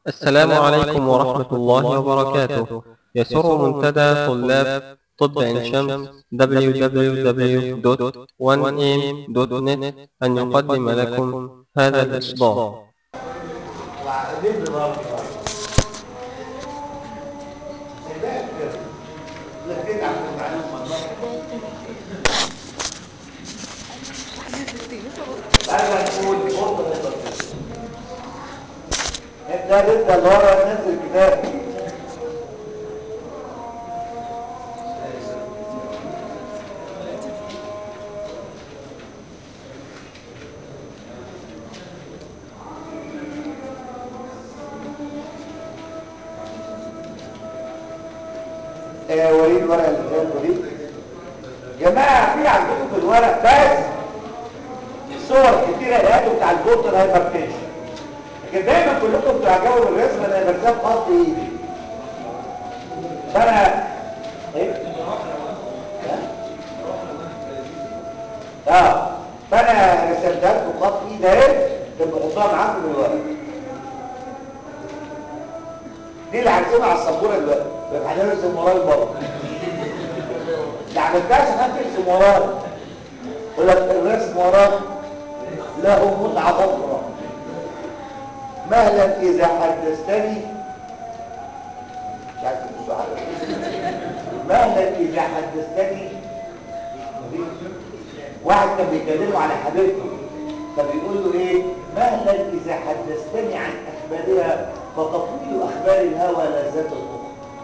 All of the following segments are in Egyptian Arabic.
السلام عليكم ورحمة الله وبركاته يسر منتدى طلاب طب عين شمس www.1am.net أن يقدم لكم هذا الإصدار وعقدين برضه لكن عم المعلومة أنا نقول فرصة للتطبيق انت لسه اللي ورا نزل كتاب آه، وريد الورقه اللي فاتت وريد جماعه في عندكم في الورق بس صور كتيره لقيته بتاع البورتر هايبرتنشن لكن دايما كلكم بتعجبوا بالرسم انا برسم خط ايدي فانا ايه ها؟ اه فانا رسمتها لكم خط ايدي اهي تبقى حطها معاكم في الورق دي اللي هرسمها على السبوره دلوقتي يبقى هنرسم ورايا برضه اللي عملتهاش عشان ترسم ورايا يقول لك الرسم وراك له متعه اخرى مهلا اذا حدثتني مش عارف تبصوا على مهلا اذا حدثتني واحد كان بيكلمه على حبيبته فبيقول له ايه مهلا اذا حدثتني عن اخبارها فتطويل اخبار الهوى لذات الاخرى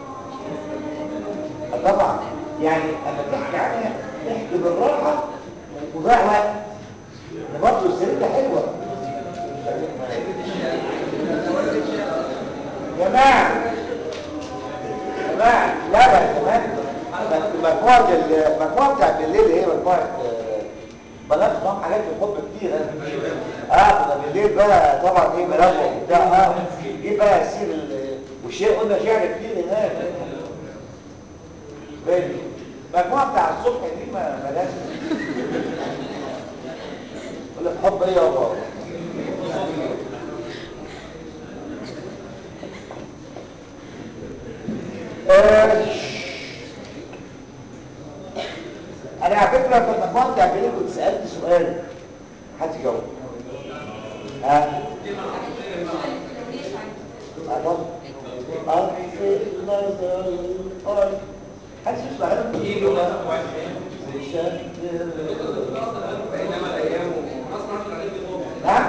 طبعا يعني اما تحكي عنها احكي بالراحه وضيع وقت ده برضه السريره حلوه جماعه جماعه لا لا كمان مجموعه المجموعه بتاعت بالليل هي مجموعه آه، بنات معاهم حاجات في الحب كتير اه اه كنا بالليل بقى طبعا ايه ملوح وبتاع اه جه بقى يصير ال- والشيء قلنا شعر كتير هناك بالي المجموعه بتاع الصبح دي ما ملاش يقول لك حب ايه يابا آه، انا على فكره في المجموعه بتاع بالليل كنت سالت سؤال حد يجاوب ها أطلع. أطفئ نظر القلب حد يسمع هذا نعم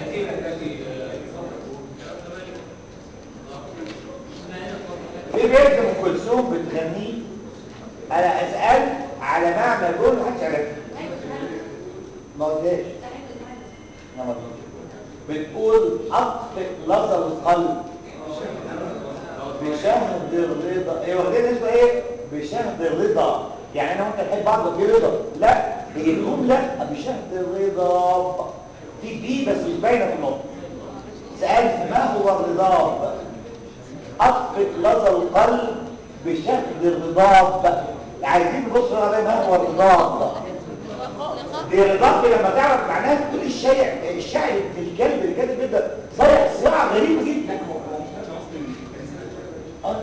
في بيت ام كلثوم بتغنيه انا اسال على معنى دول محدش عرفها ما قلتهاش ما قلتهاش. بتقول اطفئ لظى القلب بشهد الرضا ايه واخدين اسمها ايه بشهد الرضا يعني انا وانت نحب بعض في رضا لا هي الجمله بشهد الرضا في دي بس مش باينه في النص سالت ما هو الرضا اطفئ لظى القلب بشهد الرضا عايزين نبص على ما هو الرضا دي رضاك لما تعرف معناها تقول الشاعر الشاعر ابن الكلب اللي كاتب كده صايع صياعه غريبه جدا آه.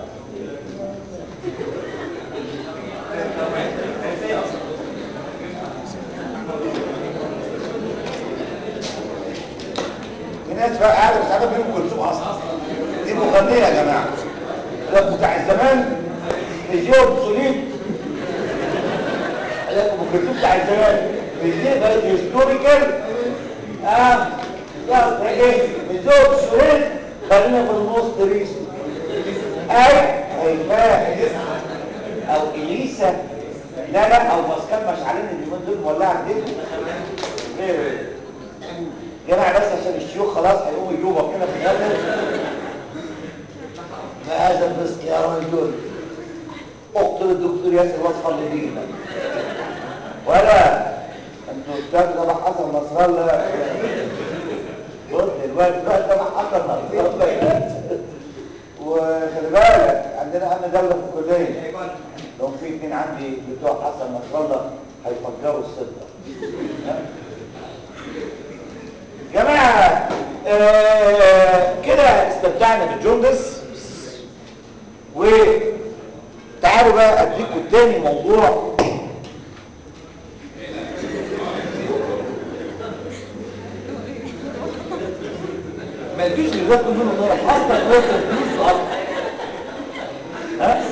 في ناس بقى قاعده مش عارفه مين ام كلثوم اصلا دي مغنيه يا جماعه ده بتاع الزمان يجيبوا اوبسوليت ام كلثوم بتاع الزمان بيجي بقى هيستوريكال اه لا ايه بيجيبوا اوبسوليت خلينا في النص تريسي اي هيفاء او اليسا لا لا او مسكن مشعلين اليومين دول مولعه الدنيا غير جماعة بس عشان الشيوخ خلاص هيقوموا يجوبوا كده في الاخر ما هذا الرزق يا رجل اقتل الدكتور ياسر وصفا لدينا ولا انتوا استاذ ده حسن نصر الله بص دلوقتي بقى ده حسن نصر الله وخلي بالك عندنا امن دوله في الكليه لو في اثنين عندي بتوع حسن نصر الله هيفجروا السلطه جماعه آه كده استمتعنا بالجوندس وتعالوا بقى اديكم تاني موضوع ما يجيش دلوقتي منه دور حتى الوقت الفلوس اصلا ها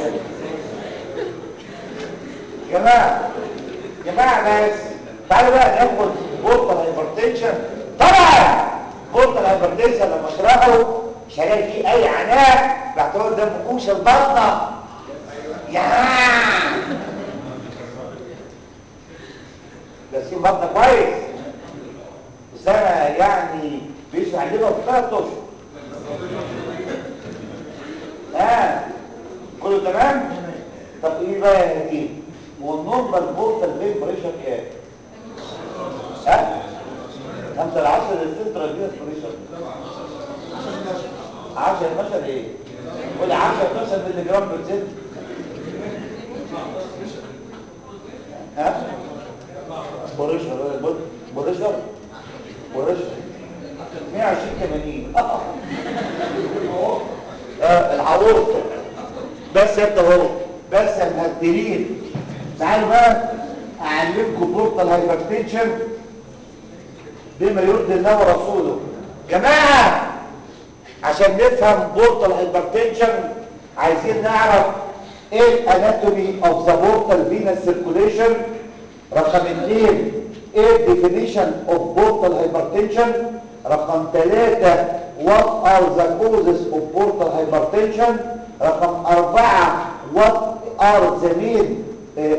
جماعه جماعه بس تعالوا بقى ناخد بورتال هايبرتنشن طبعا بورتال هايبرتنشن لما اشرحه مش هلاقي فيه اي عناء بعتبر ده فكوش البطنه يا بس في بطنه كويس بس انا يعني بيشرح لنا في ثلاث اشهر ها كله تمام طب ايه بقى يا نجيب هو النورمال بورتال فين بريشر كام ها 5 ل 10 للسنترال فينس بريشر 10 12 ايه قول 10 12 مللي جرام بير سنت ها بريشر بريشر بريشر 120 80 اه العروسه بس انت اهو بس يا مهدرين تعالوا بقى اعلمكم بورتال هايبرتنشن بما يرضي الله ورسوله جماعه عشان نفهم بورتال هايبرتنشن عايزين نعرف ايه الاناتومي اوف ذا بورتال فينس سيركوليشن رقم اثنين ايه الديفينيشن اوف بورتال هايبرتنشن رقم ثلاثة what are the causes of portal hypertension رقم أربعة what are the main uh, uh,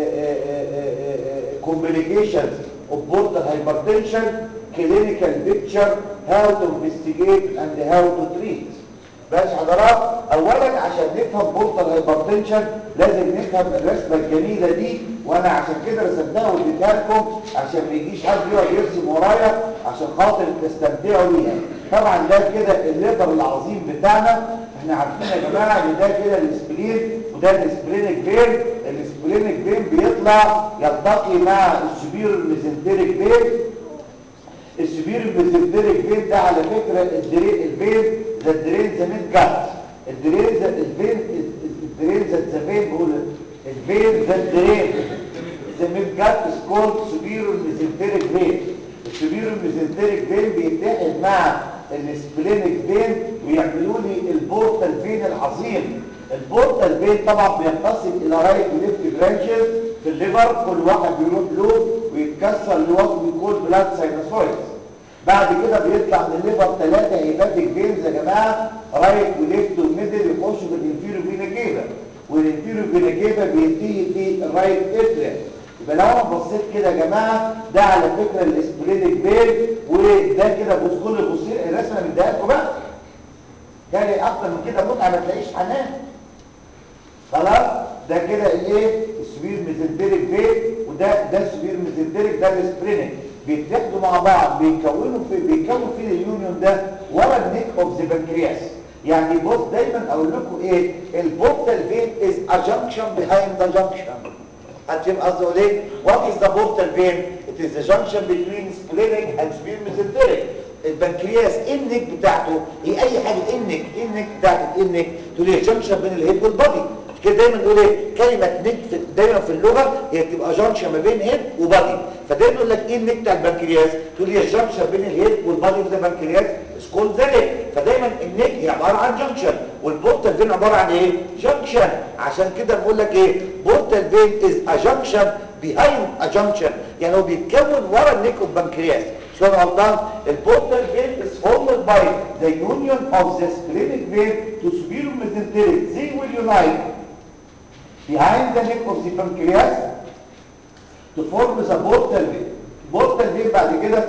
uh, complications of portal hypertension clinical picture how to investigate and how to treat بس حضرات اولا عشان نفهم بورتال هايبرتنشن لازم نفهم الرسمه الجميله دي وانا عشان كده رسمتها واديتها لكم عشان ما يجيش حد يقعد يرسم ورايا عشان خاطر تستمتعوا بيها طبعا ده كده الليبر العظيم بتاعنا احنا عارفين يا جماعه ان ده كده الاسبلين وده الاسبلينيك فين الاسبلينيك فين بيطلع يلتقي مع السبير الميزنتريك فين السبير الميزنتريك فين ده على فكره الدرين الفين ذا درين ذا ميد جات الدرين ذا الفين الدرين ذا ذا فين بقول الفين ذا درين ذا ميد جات از كولد سبير الميزنتريك فين السبير الميزنتريك فين بيتحد مع السبلينيك فين ويعملوا لي البورتال فين العظيم البورتال فين طبعا بينقسم الى رايت وليفت برانشز في الليفر كل واحد بيروح له ويتكسر لوقت بيكون بلاد ساينوسويدز بعد كده بيطلع من الليفر ثلاثه هيباتيك فينز يا جماعه رايت وليفت وميدل يخشوا في الانفيرو فينا كيفا والانفيرو فينا كيفا بينتهي في الرايت اتريم يبقى لو انا بصيت كده يا جماعه ده على فكره الاسبلينيك فين وده كده بص كل بصين الرسمه اللي مديها لكم بقى يعني اكتر من كده متعه ما تلاقيش حنان خلاص ده كده الايه السبير ميزنتريك فين وده ده السبير ميزنتريك ده السبرينيك بيتحدوا مع بعض بيكونوا في بيكونوا في اليونيون ده ورا النيك اوف ذا بنكرياس يعني بص دايما اقول لكم ايه البورتال فين از ا جانكشن بيهايند ذا جانكشن هتفهم قصدي اقول ايه وات از ذا بورتال فين ات از ذا جانكشن بين سبلينيك اند سبير ميزنتريك البنكرياس النك بتاعته هي اي حاجه النك النك بتاعت النك تقول لي جانكشن بين الهيد والبادي كده دايما نقول ايه كلمه نك في دايما في اللغه هي بتبقى جانكشن ما بين هيد وبادي فدايما يقول لك ايه النك بتاع البنكرياس تقول لي الجانكشن بين الهيد والبادي ده البنكرياس سكول ذلك فدايما النك هي عباره عن جانكشن والبورتال فين عباره عن ايه جانكشن عشان كده بقول لك ايه بورتال فين از ا جانكشن بيهايند ا جانكشن يعني هو بيتكون ورا النك اوف بنكرياس شو انا غلطان البورتال فين is formed by the union of the splenic vein to superior mesenteric they will unite behind the neck of the pancreas to form the portal vein portal vein بعد كده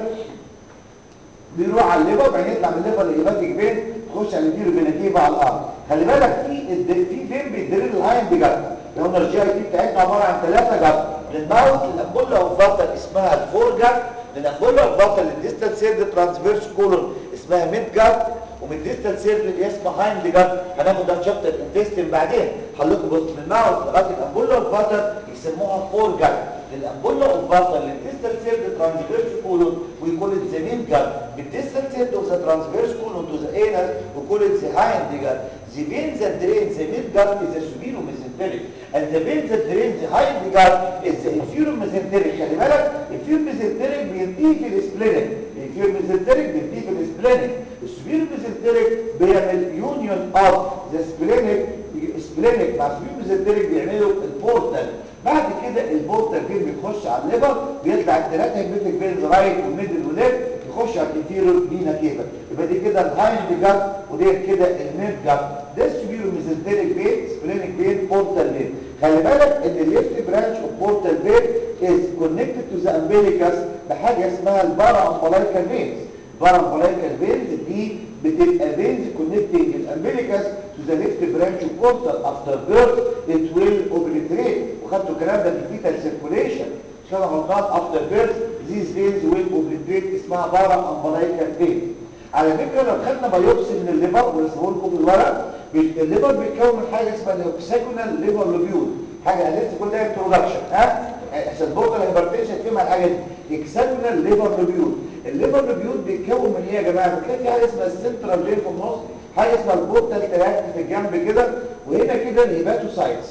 بيروح على الليفر بعدين يطلع من الليفر لهيباتيك فين تخش على الفيرو فيناتيفا على الارض خلي بالك في الد- في فين بيدرين الهايند جت لو قلنا الجي اي تي بتاعتنا عباره عن ثلاثه جت للماوث للامبولا والفاتر اسمها الفور جت للامبولا والفاتر للديستال سيرد ترانسفيرس كولون اسمها ميد جت ومن الديستال سيرد اللي اسمها هايند جت هناخد ده شابتر الانتستين بعدين هقول لكم بص من الماوث لغايه الامبولا والفاتر يسموها فور جت للامبولا اوف فاسا للديستال سيرد ترانسفيرس كولون وي كول ات ذا مين جاد بالديستال سيرد اوف ذا ترانسفيرس colon to the anus we call it the hind gut the vein that drains the mid gut is the superior mesenteric and the vein that drains the hind gut is the inferior mesenteric خلي بالك inferior mesenteric بينتهي في السبلينك inferior mesenteric بينتهي في السبلينك السوبيريور mesenteric بيعمل union of the splenic splenic مع superior mesenteric بيعملوا البورتال بعد كده البورتال فين بيخش على الليفر بيطلع الثلاثه هيميتك فين رايت وميدل وليفت يخش على الانفيرور بينا كده يبقى دي كده الهايند جات ودي كده الميد جات ده السوبيريور ميزنتريك فين سبلينيك فين بورتال فين خلي بالك ان الليفت برانش اوف بورتال فين از كونكتد تو ذا امبيليكاس بحاجه اسمها البارا امبلايكال فينز البارا امبلايكال فينز دي بتبقى فينز كونكتنج الامبيليكاس to the left branch of portal after birth it will obliterate وخدتوا الكلام ده في الفيتال سيركوليشن مش كده غلطان after birth these veins will obliterate اسمها بارا امبلايكال فين على فكره لو خدنا بايوبسي من الليفر ورسمه لكم بالورق الليفر بيتكون من حاجه اسمها الهكساجونال ليفر لوبيول حاجه لسه كل ده انترودكشن ها عشان برضه الهايبرتنشن فيهم الحاجه دي هكساجونال ليفر لوبيول الليفر لوبيول بيتكون من ايه يا جماعه بتلاقي في حاجه اسمها السنترال فين في النص حاجه اسمها البورتال تراكت في الجنب كده وهنا كده الهيباتوسايتس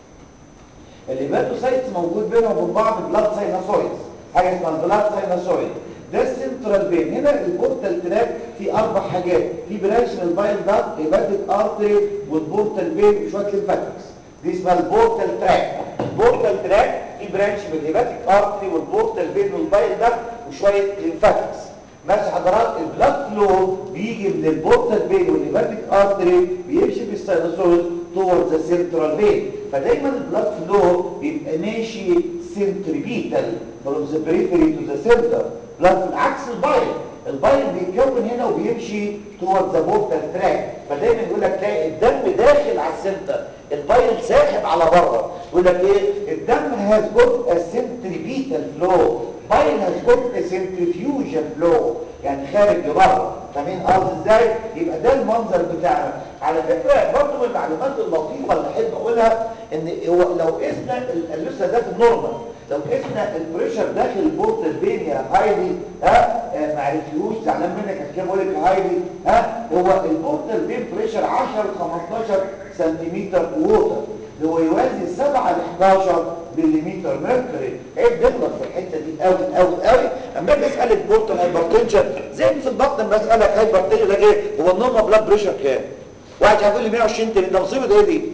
الهيباتوسايتس موجود بينهم وبين بعض بلاد ساينوسويدز حاجه اسمها البلاد ساينوسويد ده السنترال فين هنا البورتال تراك في اربع حاجات في برانش من البايل داكت هيباتيك ارتري والبورتال فين وشويه ليمفاتكس دي اسمها البورتال تراك البورتال تراك في برانش من الهيباتيك ارتري والبورتال فين والبايل داكت وشويه ليمفاتكس ماشي حضرات البلاد فلو بيجي من البورتال فين والهيباتيك ارتري بيمشي في الساينوسويد towards the central vein فدايما البلاد فلو بيبقى ماشي centripetal from the periphery to the center بلاد عكس البايل البايل بيتكون هنا وبيمشي towards the portal track فدايما يقول لك تلاقي الدم داخل على السنتر البايل ساحب على بره يقول لك ايه الدم has got a centripetal flow بايل has got a centrifugal flow يعني خارج لبره فاهمين قصدي ازاي يبقى ده المنظر بتاعنا على فكره برضه من المعلومات اللطيفه اللي احب اقولها ان هو لو قسنا لسه ده في النورمال لو قسنا البريشر داخل البورتال فين يا هايلي ها آه ما عرفتيهوش زعلان منك عشان كده بقول لك هايلي ها هو البورتال فين بريشر 10 ل 15 سنتيمتر ووتر هو يوازي 7 ل 11 ملم ميركوري عيب نغلط في الحته دي قوي قوي قوي اما اجي اسالك بورتال هايبرتنشن زي في البطن بسالك هايبرتنشن ده ايه هو النورمال بلاد بريشر كام واحد هيقول لي 120 تاني ده مصيبه ايه دي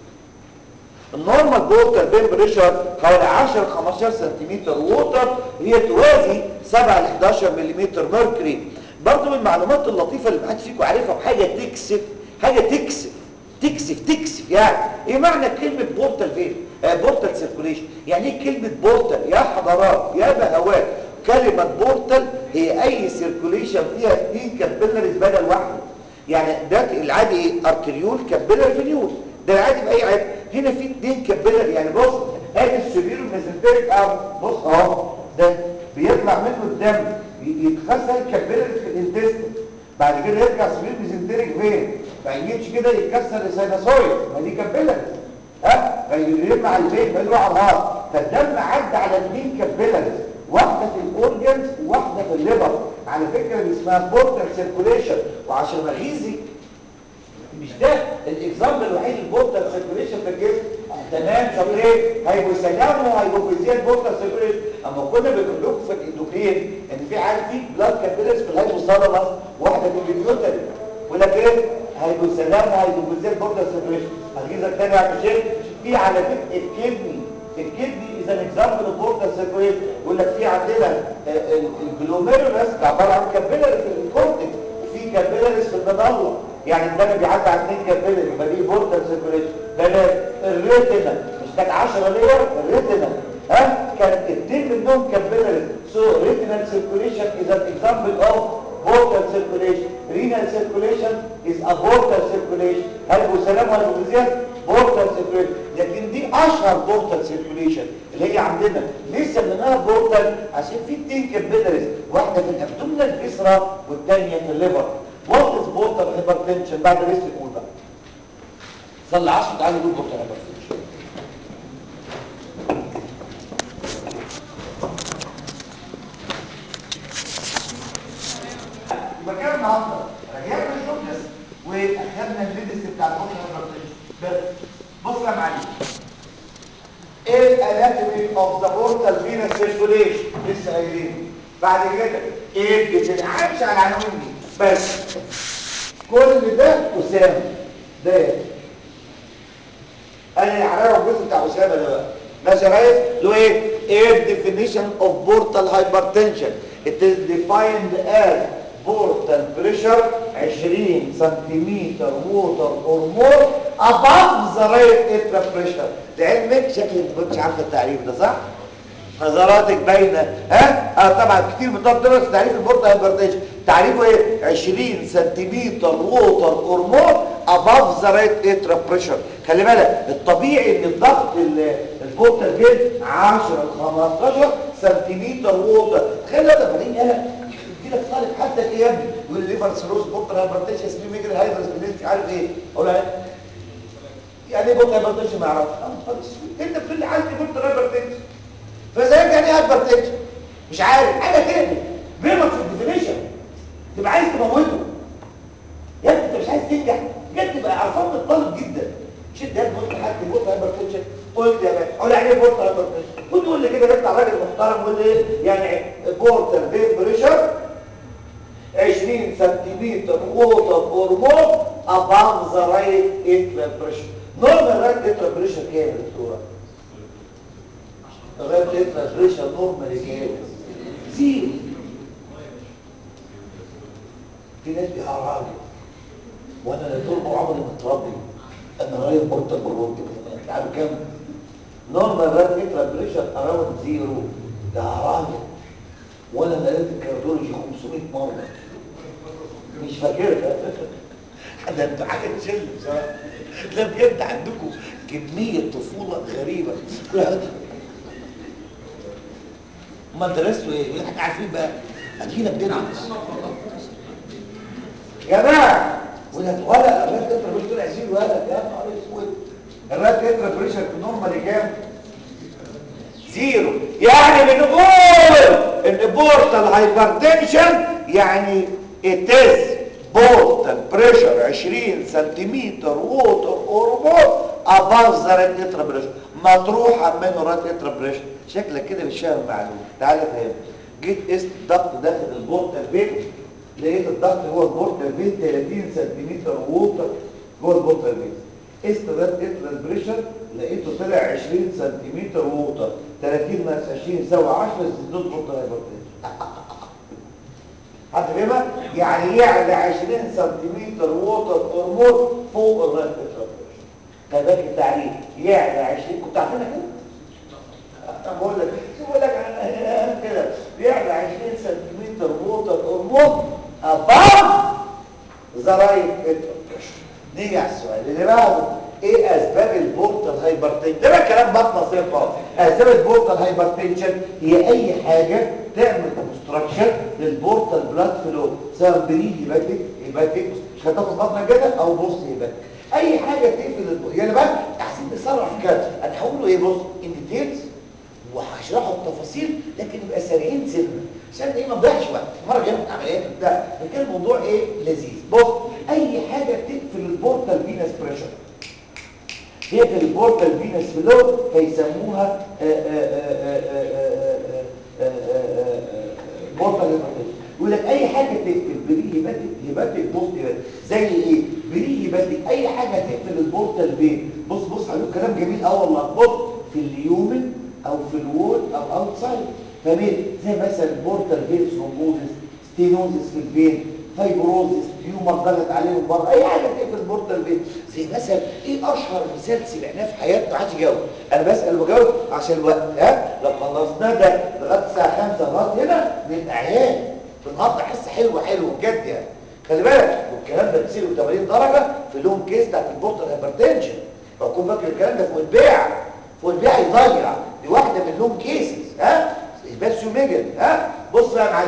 النورمال بورتال بين بريشر حوالي 10 15 سنتيمتر ووتر هي توازي 7 ل 11 ملم ميركوري برضه من المعلومات اللطيفه اللي محدش فيكم عارفها وحاجه تكسف حاجه تكسف تكسف تكسف يعني ايه معنى كلمه بورتال فين آه بورتال سيركوليشن يعني ايه كلمه بورتال يا حضرات يا بهوات كلمه بورتال هي اي سيركوليشن فيها اثنين كابيلاريز بدل واحده يعني ده العادي ايه ارتريول كابيلاري فينيول ده العادي في اي عادي هنا في اثنين كابيلاري يعني بص ادي السوبيرو ميزنتريك ارم بص اهو ده بيطلع منه الدم يتغسل كابيلاري في الانتستين بعد كده يرجع سوبيرو ميزنتريك فين فيمشي كده يتكسر السيناسويد ما دي كابيلاري ها فيلم مع الفين فيروح على الهارت فالدم عدى على اثنين كابيلاريز واحده في الاورجنز وواحده في الليفر على فكره اللي اسمها بورتال سيركوليشن وعشان مغيزي مش ده الاكزامبل الوحيد البورتال سيركوليشن في الجسم تمام شاطرين هيبوسلام وهيبوفيزيال بورتال سيركوليشن اما كنا بنقول لكم في الاندوكرين ان في عارف في بلاد كابيلاريز في الهايبوثالاموس واحده في البيوتري يقول لك ايه هيبوسلام وهيبوفيزيال بورتال سيركوليشن هنجيزك تاني يا شيخ في على فكره الكدني الكدني اذا اكزامبل بورتال سيركوليشن يقول لك في عندنا الجلوميرولس عباره عن كابيلاري في الكورتكس وفي كابيلاريز في المظله يعني الدم بيعدي على اثنين كابيلاري يبقى دي بورتال سيركوليشن بلاش الريتنا مش كانت 10 لير الريتنا ها كانت اثنين منهم كابيلاريز سو ريتنال سيركوليشن از ان اكزامبل اوف portal circulation renal circulation is a portal circulation هايبوثالام وهايبوفيزيال portal circulation لكن دي اشهر portal circulation اللي هي عندنا ليه سميناها portal عشان في اتنين كابيلاريز واحده في الابدومينال فيسرا والثانيه في الليفر what is portal hypertension بعد ريست نقول بقى صلي 10 تعالوا نقول portal hypertension خدنا الليدس بتاع البورتال هايبرتنشن بس بص يا معلم ايه الاناتومي اوف ذا بورتال فينس سيركوليشن لسه قايلين بعد كده ايه بتنعمش على العناوين دي بس كل ده اسامه ده انا هعرف الجزء بتاع اسامه ده بقى ماشي يا ريس له ايه ايه definition of portal hypertension it is defined as portal pressure 20 سنتيمتر water or more above the right atrial pressure لعلمك شكلك ما كنتش عارفه التعريف ده صح نظراتك باينه ها اه طبعا كتير بتقعد تدرس تعريف البورتا هايبرتنشن تعريفه ايه 20 سنتيمتر ووتر اور مور اباف ذا رايت اترا بريشر خلي بالك الطبيعي ان الضغط البورتال فين 10 ل 15 سنتيمتر ووتر تخيل ده فريق انا يجي لك طالب حتى ايه يا ابني يقول لي ليفر سيروز بورتال هايبرتنشن اسمه ميجر هايدرس مش عارف ايه اقول له يعني ايه بورتال هايبرتنشن ما اعرفش انت بتقول لي عندي بورتال هايبرتنشن فزيك يعني ايه هايبرتنشن مش عارف حاجه تاني بيرمك في الديفينيشن تبقى عايز تموته يا ابني انت مش عايز تنجح بجد تبقى عصام الطالب جدا شد يد قلت حد بورت هايبرتنشن قلت يا باشا قول يعني ايه بورت هايبرتنشن كنت تقول لي كده يطلع راجل محترم يقول لي يعني بورت فين بريشر 20 سنتيمتر ووتر اور مور above the right atrial pressure نورمال رايت atrial pressure كام يا دكتوره غير تبقى بريشر نورمالي كام زيرو في ناس بيعرضوا وانا لا طول عمري متربي انا رايح بورتال بالرد انت عارف كام نورمال رات اترا بريشر اراوند زيرو ده راجل وانا قريت الكارديولوجي 500 مره مش فاكرها ده انتوا حاجه تشل بصراحه لا بجد عندكم كميه طفوله غريبه امال درستوا ايه يقول لك احنا عارفين بقى ادينا بننعس يا جماعه ولا ولا الرات كتر مش طلع زيرو ولا يا نهار اسود الرات كتر بريشر في نورمالي كام زيرو يعني بنقول ان بورتال هايبرتنشن يعني اتز بورتال بريشر 20 سنتيمتر ووتر اور مور اباف ذا ريت اترا بريشر مطروحه منه رات اترا بريشر شكلك كده مش فاهم المعلومه تعالى فهم جيت قست الضغط داخل البورتال فين لقيت الضغط هو البورتال فين 30 سنتيمتر ووتر جوه البورتال فين قست رات اترا بريشر لقيته طلع 20 سنتيمتر ووتر 30 ناقص 20 يساوي 10 زيدوا بورتال هايبرتنشن حد فاهمها؟ يعني يعلى 20 سنتيمتر ووتر اور مور فوق الرات اترا بريشر كذلك التعريف يعلى 20 كنت عارفينها كده؟ طب بقول لك بقول لك انا كده بيعلى 20 سنتيمتر ووتر اور مور اباف ذا رايت اترا بريشر نيجي على السؤال اللي بعده ايه اسباب البورتال هايبرتنشن ده بقى كلام بطنه صفه اسباب البورتال هايبرتنشن هي اي حاجه تعمل اوبستراكشن للبورتال بلاد فلو سواء بري هيباتيك هيباتيك مش هتاخد بطنه كده او بص هيباتيك اي حاجه تقفل الب... يلا بقى عايزين نسرع في كده انا هقوله ايه بص ان ديتيلز وهشرحه بتفاصيل لكن نبقى سريعين سنه عشان ايه ما نضيعش وقت المره الجايه عمليات بتاع لكن الموضوع ايه لذيذ بص اي حاجه تقفل البورتال فينس بريشر هي البورتال فينس فلو فيسموها بورتال هيباتيك يقول لك اي حاجه تقفل بري هيباتيك هيباتيك بوست هيباتيك زي ايه بري هيباتيك اي حاجه تقفل البورتال فين بص بص هقول كلام جميل قوي والله بص في اليومن او في الوول او اوتسايد فاهمين زي مثلا البورتال فين ثرومبوزس ستينوزس في الفين فايبروزس تيومر ضغط عليهم بره اي حاجه تقفل البورتال فين زي مثلا ايه اشهر مثال سمعناه في حياتنا ما حدش يجاوب انا بسال وبجاوب عشان الوقت ها لو خلصنا ده لغايه الساعه 5 لغايه هنا نبقى عيال بنقضي حصه حلوه حلوه بجد يعني خلي بالك والكلام ده بيصير ب 80 درجه في لون كيس بتاعت البورتال هايبرتنشن بكون فاكر الكلام ده فوق البيع فوق البيع يضيع دي واحده من لون كيسز ها بس يوميجن ها بص بقى يا معلم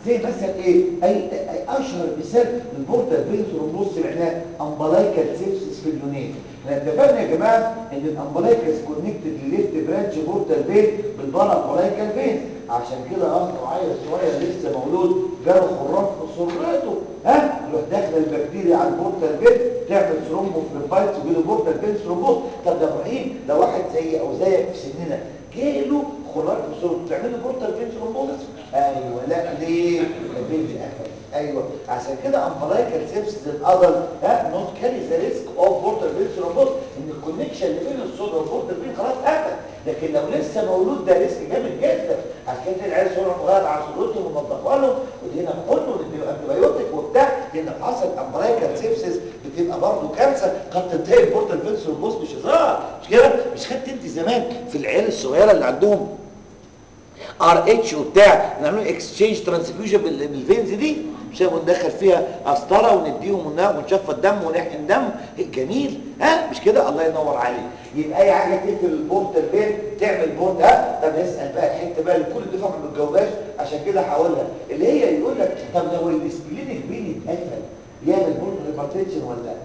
زي مثلا ايه اي, أي اشهر مثال للبورتال فين ثرومبوز معناه امبلايكال سيبسس في اليونان احنا اتفقنا يا جماعه ان الامبلايكس كونكتد لليفت برانش بورتال فين بالبارا امبلايكال فين عشان كده اخ عيل صغير لسه مولود جاله خراف في سرته ها يروح داخله البكتيريا على البورتال فين تعمل ثرومبو فليبايتس ويجي له بورتال فين ثرومبوز طب ده ابراهيم لو واحد زي او زيك في سننا جاله خراف في سرته تعمل له بورتال فين ثرومبوز ايوه لا ليه الفين قفل ايوه عشان كده امبلايكال سيبس الادل ها نوت كاري ذا ريسك اوف بورتال فين ثرومبوز ان الكونكشن اللي بين الصدر والبورتال فين خلاص قفل لكن لو لسه مولود ده ريسك جامد جدا عشان كده العيال صغيره مغاد على صدرتهم ومنضفه لهم ودينا نحط ونديله انتبيوتيك وبتاع لان لو حصل امبلايكال سيبسس بتبقى برضه كارثه قد تنتهي البورتال فين ثرومبوز مش هزار مش كده مش خدت انت زمان في العيال الصغيره اللي عندهم ار اتش وبتاع نعمل اكسشينج ترانسفيوجن بالفينز دي مش ندخل فيها قسطره ونديهم ونشفط دم ونحقن دم جميل ها مش كده الله ينور عليك يبقى اي حاجه تقفل البورت البيت تعمل بورت ها طب نسال بقى الحته بقى اللي كل الدفعه ما بتجاوبهاش عشان كده هقولها اللي هي يقول لك طب لو السبلينك بين اتقفل يعمل بورت هايبرتنشن ولا لا؟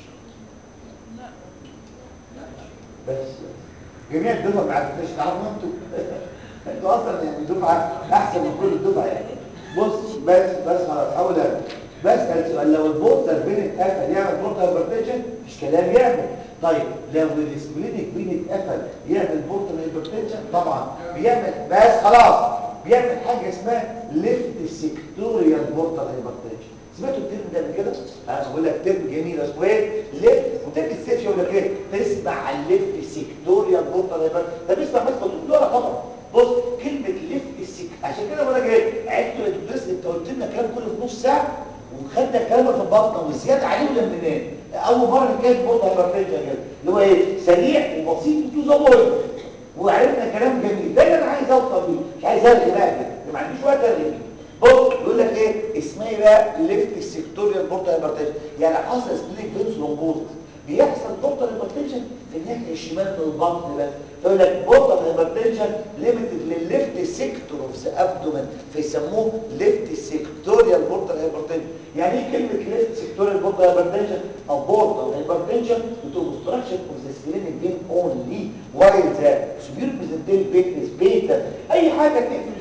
بس جميع الدفعه ما عرفتش تعرفوا انتوا انتوا اصلا يعني دفعه احسن من كل الدفعه يعني بص بس بس خلاص حاول بسال سؤال لو البورتال بين اتقفل يعمل بورتال هايبرتنشن مش كلام يعمل طيب لو السبلينك بين اتقفل يعمل بورتال هايبرتنشن طبعا بيعمل بس خلاص بيعمل حاجه اسمها ليفت سيكتوريال بورتال هايبرتنشن سمعتوا الترم ده قبل كده؟ انا بقول لك ترم جميل اسمه ايه؟ ليفت وترم السيف يقول لك ايه؟ تسمع عن ليفت سيكتوريال بورتال هايبرتنشن ده بيسمع بس بتقول له طبعا بص كلمة ليفت السك عشان كده بقول لك ايه عدتوا يا دكتور انت قلت لنا كلام كله في نص ساعة وخدنا كلام في البطنة والزيادة عليه ولمناه اول مرة كانت برضه هيبرتنشن كده اللي هو ايه سريع وبسيط وتو ذا بوينت وعرفنا كلام جميل ده اللي انا عايز اوصل بيه مش عايز ارغي بقى كده ما عنديش وقت ارغي بص يقول لك ايه اسمها ايه بقى ليفت سيكتوريال بورتال هايبرتنشن يعني حصل سبليك فينس لومبوزس بيحصل بورتال هايبرتنشن في الناحيه الشمال من البطن بس فيقول لك بورتال هايبرتنشن ليميتد للليفت سيكتور اوف ذا ابدومن فيسموه ليفت سيكتوريال بورتال هايبرتنشن يعني ايه كلمه ليفت سيكتوريال بورتال هايبرتنشن او بورتال هايبرتنشن تو obstruction of the splenic vein only while the superior mesenteric vein is beta اي حاجه تقفل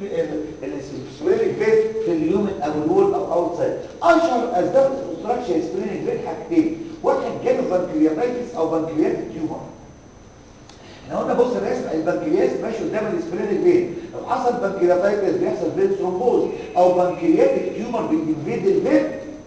السبلينك فين في اليومن او الول او اوتسايد اشهر اسباب الاوبستراكشن السبلينك فين حاجتين واحد جاله بنكرياتايتس او بنكرياتيك تيومر احنا قلنا بص الرسم البنكرياس ماشي قدام السبلينك فين لو حصل بنكرياتايتس بيحصل فين ثرومبوز او بنكرياتيك تيومر بينفيد الفين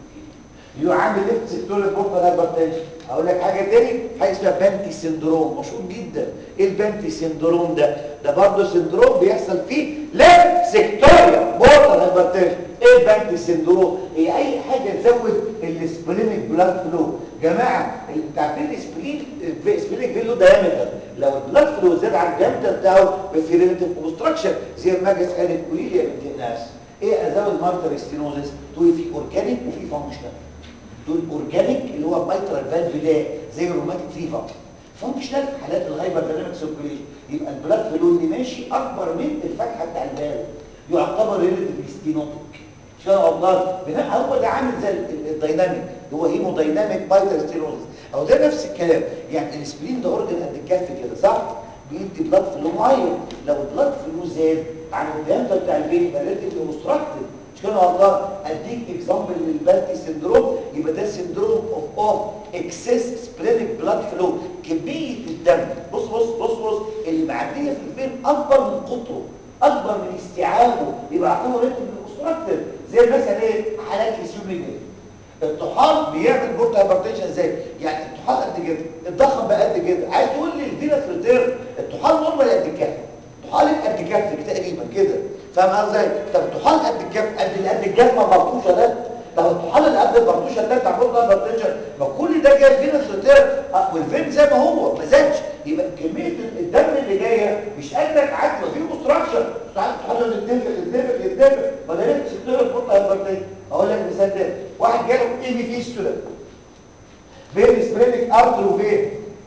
يعمل ليفت سيكتوريال بورتال هايبرتنشن اقول لك حاجه تاني حاجه اسمها بانتي سندروم مشهور جدا ايه البانتي سندروم ده ده برضه سندروم بيحصل فيه ليفت سيكتوريال بورتال هايبرتنشن ايه البانتي سندروم هي اي حاجه تزود السبلينك بلاد فلو جماعه انت عارفين السبلين السبلينك فين له دايمتر لو البلاد فلو زاد عن الدايمتر بتاعه في ريليتيف اوبستراكشن زي ما جت قالت قولي لي يا بنت الناس ايه ازود مارتر ستينوزس تقول في اورجانيك وفي فانكشنال دول اورجانيك اللي هو مايترال فالف ده زي الروماتيك فيفر فانكشنال في حالات الهايبر دايناميك سيركيوليشن يبقى البلاد فلو اللي ماشي اكبر من الفتحه بتاع الفالف يعتبر ريليتيف ستينوتيك شاء الله بناء هو ده عامل زي الدايناميك هو هيمو دايناميك مايترال ستينوزس او ده نفس الكلام يعني السبلين ده اورجن قد الكف كده صح بيدي بلاد فلو معين لو البلاد فلو زاد عن الديامتر بتاع الفين يبقى ريليتيف اوبستراكتد مش كده والله اديك اكزامبل للبالتي سندروم يبقى ده سندروم اوف اوف اكسس سبلينك بلاد فلو كميه الدم بص بص بص بص اللي معديه في الفين اكبر من قطره اكبر من استيعابه يبقى اعتبر ريليتيف اوبستراكتد زي مثلا ايه حالات السيوميجل الطحال بيعمل بورتا هايبرتنشن ازاي يعني الطحال قد كده الضخم بقى قد كده عايز تقول لي الفينس ريتير الطحال نورمال قد الكف طحالك قد كفك تقريبا كده فاهم ازاي طب الطحال قد الكف قد اللي قد الجزمه البرطوشه ده طب الطحال اللي قد البرطوشه ده بتاع بورتا هايبرتنشن ما كل ده جاي فينس ريتير والفين زي ما هو ما زادش يبقى كميه الدم اللي جايه مش قادره تعدي في اوبستراكشن الطحال اللي يتنفخ يتنفخ يتنفخ ما ده لسه سيكتور بورتا هايبرتنشن اقول لك مثال تاني واحد جاله اي بي فيستولا بين سبرينك ارتر وفين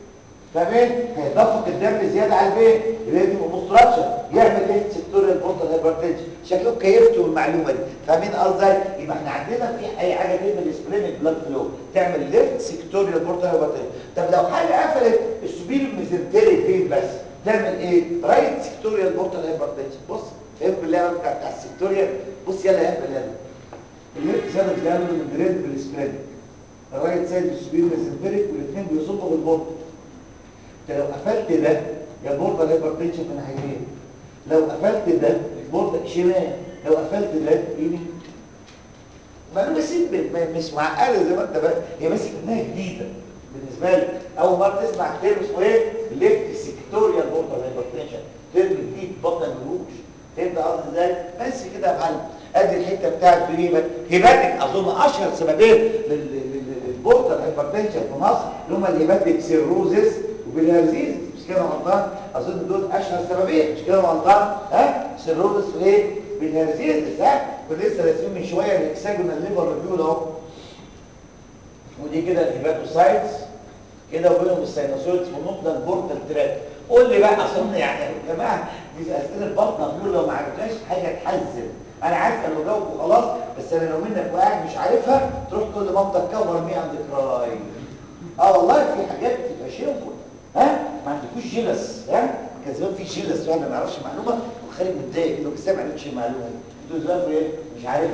فاهمين هيدفق الدم زياده على البين يبقى دي اوبستراكشن يعمل ايه سيكتوريال بورتال هايبرتنشن شكلكم كيفتوا المعلومه دي فاهمين قصدي يبقى احنا عندنا في اي حاجه تعمل سبلينك بلاد فلو تعمل ليفت سيكتوريال بورتال هايبرتنشن طب لو حاجه قفلت السبيل ميزنتري فين بس تعمل ايه رايت سيكتوريال بورتال هايبرتنشن بص فهم بالله بتاع بتاع السيكتوريال بص يلا يا يلا الليفت سايد بتعمل من جريد بالسبلين الرايت سايد السبيل ميزنتري والاثنين بيصبوا بالبورتال انت لو قفلت ده يا بورده هايبرتنشن من ناحيتين لو قفلت ده بورده شمال لو قفلت ده يمين معلومه سيمبل مش معقده زي ما انت بقى هي بس انها جديده بالنسبه لك اول مره تسمع ترم اسمه ايه ليفت سيكتوريال بورده هايبرتنشن ترم جديد بطل ملوش فهمت قصدي ازاي بس كده يا معلم ادي الحته بتاعت بريمه هيباتك اظن اشهر سببين للبورتال هايبرتنشن في مصر اللي هم الهيباتيك سيروزس وبالهرزيز مش كده غلطان اظن دول اشهر سببين مش كده غلطان ها سيروزس وايه بالهرزيز ها كنا لسه راسمين من شويه الاكساجونال ليفر ريفيو اهو ودي كده الهيباتوسايتس كده وبينهم السينوسويدز ونقطه البورتال تراك قول لي بقى اظن يعني يا جماعه دي اسئله بطنه بيقول لو ما عرفتهاش حاجه تحزن انا عارف انا بجاوب وخلاص بس انا لو منك وقاعد مش عارفها تروح تقول لمامتك كفر مي اند كراي اه والله في حاجات بتبقى شيمفول ها ما عندكوش جيلس ها كان زمان في جيلس واحد ما يعرفش معلومه وخارج متضايق انه بس ما عرفش المعلومه انتوا زمان ايه مش عارف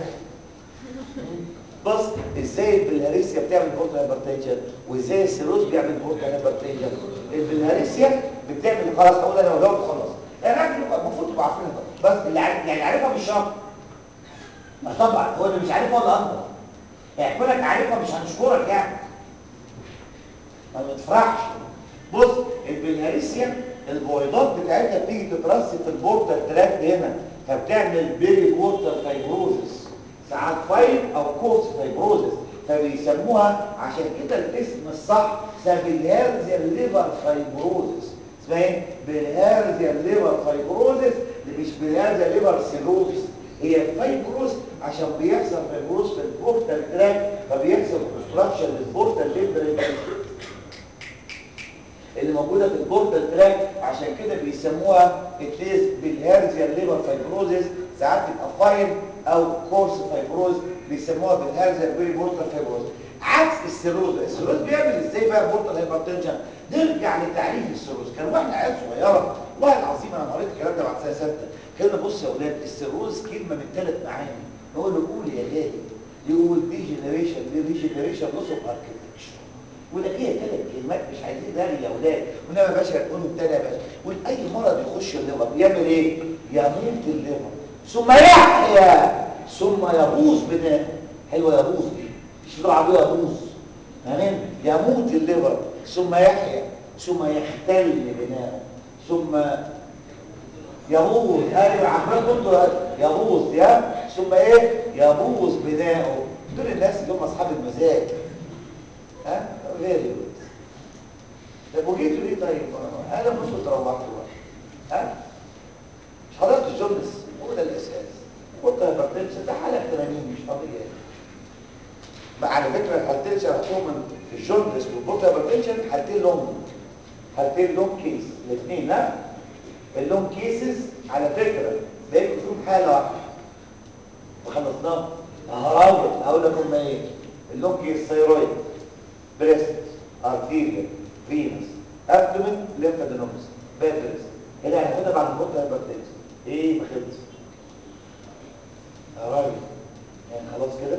بص ازاي البلهارسيا بتعمل بورتال هايبرتنشن وازاي السيروز بيعمل بورتال هايبرتنشن البلهارسيا بتعمل خلاص اقول انا وجاوب خلاص يعني عارف المفروض تبقوا عارفينها بس اللي عارف يعني عارفها مش شرط ما طبعا هو اللي مش عارفها ولا اكبر يعني كونك عارفها مش هنشكرك يعني ما بتفرحش بص البلهارسيا البويضات بتاعتها بتيجي تترص في البورتال تراك هنا فبتعمل بيري بورتال فايبروزس ساعات فايب او كورس فايبروزس فبيسموها عشان كده الاسم الصح سابيلهارزيا ليفر فايبروزس اسمها ايه بالهارزيا ليفر فايبروزس اللي مش بالهارزيا ليفر سيروزس هي الفايبروز عشان بيحصل فايبروز في البورتال تراك فبيحصل كونستراكشن للبورتال ليفر اللي موجوده في البورتال تراك عشان كده بيسموها التيز بالهارزيا ليفر فايبروزس ساعات بتبقى فايب او كورس فايبروز بيسموها بالهارزيا بيري بورتال فايبروز عكس السيروز السيروز بيعمل ازاي بقى بورتال هايبرتنشن نرجع لتعريف السيروز كان واحنا عيال صغيره والله العظيم انا قريت الكلام ده بعد سنه سته كده بص يا اولاد السيروز كلمه من ثلاث معاني نقول له قول يا غالي يقول ديجنريشن ديجنريشن لوس اوف اركتكشر وده هي ثلاث كلمات مش عايزين داري يا اولاد ونبقى يا باشا تقولوا تاني يا باشا قول اي مرض يخش الليفر يعمل ايه يموت الليفر ثم يحيا ثم يبوظ بناء حلوه يبوظ دي مش له عدو يبوظ تمام يموت الليفر ثم يحيا ثم يختل بناءه ثم يبوظ ايوه عمال كنت يبوظ يا ثم ايه يبوظ بناءه دول الناس اللي هم اصحاب المزاج ها غير طب وجيتوا ليه طيب انا المفروض روحتوا بقى ها مش حضرت الجونس هو ده الاساس قلت هايبرتنشن ده حاله احتماليه مش طبيعيه بقى على فكره الحالتين شرحتهم في الجونس والبوت هايبرتنشن حالتين لهم حالتين لهم كيس الاثنين لا اللون كيسز على فكره بيكون فيهم حاله واحده وخلصناهم هقول هقول لك هم ايه اللون كيس ثيرويد بريست ارتيريا فينس ابدومين ليمفادينومس بابرس اللي هناخدها بعد البوت هايبرتنشن ايه ما خلص يا راجل يعني خلاص كده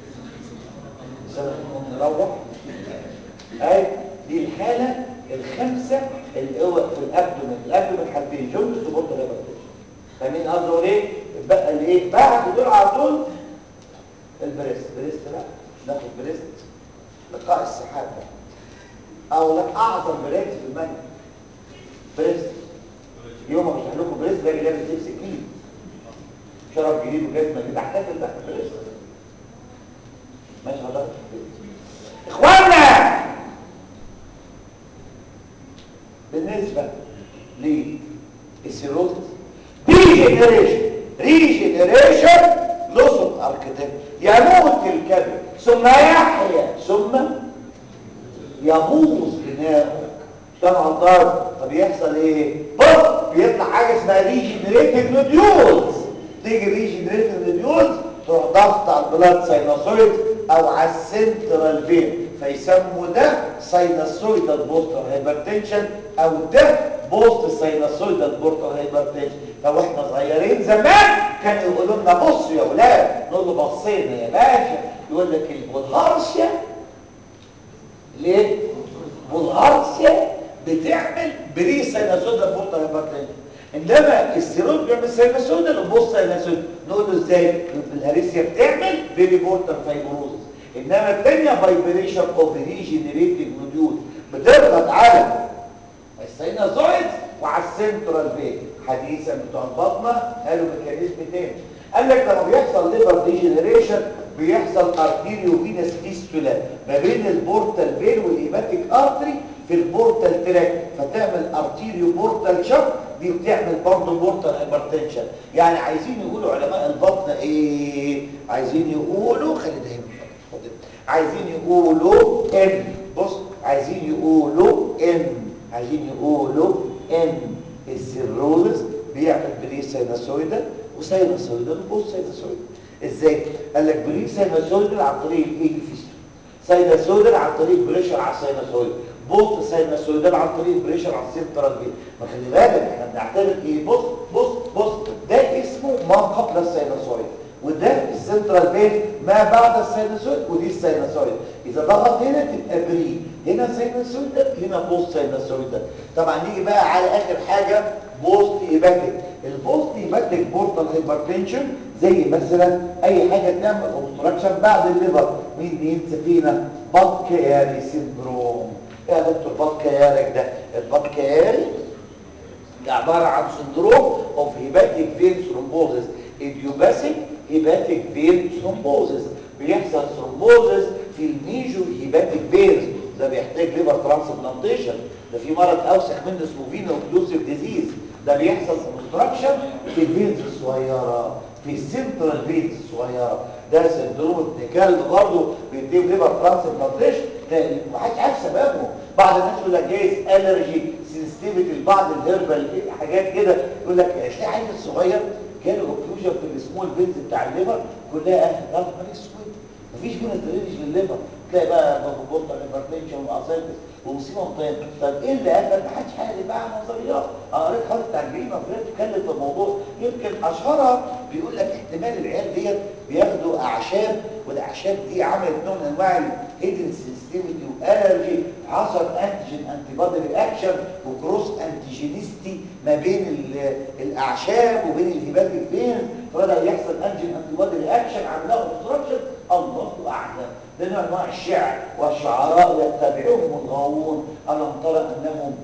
نروح اي دي الحاله الخمسه اللي هو في الابدومين الابدومين حالتين جوندس وبوت هايبرتنشن فاهمين قصدي ايه بقى الايه بعد دول على طول البريست بريست بقى ناخد بريست لقاء السحاب او لك اعظم بريست في المنهج بريست يوم ما بشرح لكم بريست باجي لابس لبس جديد شرف جديد وجزمه جديد احتفل تحت بريست ماشي حضرتك اخوانا بالنسبه للسيروزس ديجنريشن ريجنريشن لوس اوف اركتكت يموت الكبد ثم يحيا ثم يبوظ بناؤه كام غلطان طب يحصل ايه بص بيطلع حاجه اسمها ريجنريتد نوديولز تيجي ريجنريتد نوديولز تروح ضغط على البلاد ساينوسويد او على السنترال فين فيسموا ده ساينوسويدال بوستر هايبرتنشن او ده بوست ساينوسويدال بوستر هايبرتنشن لو احنا صغيرين زمان كانوا يقولوا لنا بصوا يا ولاد نقول له بصينا يا باشا يقول لك البولهارسيا ليه بولهارسيا بتعمل بري ساينوسويدال بوستر هايبرتنشن انما السيروب بيعمل ساينوسويدال وبوست ساينوسويدال نقول له ازاي الهريسيا بتعمل بيري بورتر فايبروزس انما الثانيه فايبريشن اوف ريجنريتيف نوديول بتضغط على الساينوسويد وعلى السنترال فين حديثا بتوع البطنه قالوا ميكانيزم تاني قال لك لما بيحصل ليفر ديجنريشن بيحصل ارتيريو فينس فيستولا ما بين البورتال فين والهيباتيك ارتري في البورتال تراك فتعمل ارتيريو بورتال شوك دي بتعمل برضه بورتال هايبرتنشن يعني عايزين يقولوا علماء البطن ايه عايزين يقولوا خلي ده هنا عايزين يقولوا ان بص عايزين يقولوا ان عايزين يقولوا ان السيروزس بيعمل بري ساينوسويدال وساينوسويدال وبوست ساينوسويدال ازاي قال لك بري ساينوسويدال عن طريق الايه فيستول ساينوسويدال عن طريق بريشر على الساينوسويد بوست ساينوسويدال عن طريق بريشر على السنترال فين ما خلي بالك احنا بنعتبر ايه بص بص بص ده اسمه ما قبل الساينوسويد وده السنترال فين ما بعد الساينوسويد ودي الساينوسويد اذا ضغط هنا تبقى بري هنا ساينوسويد هنا بوست ساينوسويد طبعا نيجي بقى على اخر حاجه بوست ايباتيك البوست ايباتيك بورتال هايبرتنشن زي مثلا اي حاجه تعمل اوبستراكشن بعد الليفر مين ينسى فينا بطكياري سيندروم ايه يا دكتور بطكيارك ده البطكياري ده عباره عن سندروم اوف هيباتيك فين ثرومبوزس ايديوباثيك هيباتيك فين ثرومبوزس بيحصل ثرومبوزس في الميجور هيباتيك فينز ده بيحتاج ليفر ترانسبلانتيشن ده في مرض اوسخ منه اسمه فينو اوكلوسيف ديزيز ده بيحصل اوبستراكشن في الفينز الصغيره في السنترال فينز الصغيره ده سندروم ابن كلب برضه بيديه ليفر ترانسبلانتيشن ما حدش عارف سببه بعض الناس يقول لك جايز الرجي سنسيتيفيتي لبعض الهربال حاجات كده يقول لك تلاقي عيل صغير جاله اوكلوجن في السمول فينز بتاع الليفر كلها اهل طب ما اسود مفيش فينا درينج للليفر تلاقي بقى بورتال هايبرتنشن واسايتس ومصيبه مطينه طب ايه اللي قفل ما حدش عارف بقى نظريات انا قريت حاجه بتاع الجريمه وفلان اتكلم في الموضوع يمكن اشهرها بيقول لك احتمال العيال ديت بياخدوا اعشاب والاعشاب دي عملت نوع من انواع الهيدن سنسيتيفيتي والرجي حصل انتيجين انتي بادي رياكشن وكروس انتيجينيستي ما بين الاعشاب وبين الهيباتيك فين فبدا يحصل انتيجين انتي بادي رياكشن عملها اوبستراكشن الله اعلم ده نوع انواع الشعر والشعراء يتبعهم الغاوون الم ترى انهم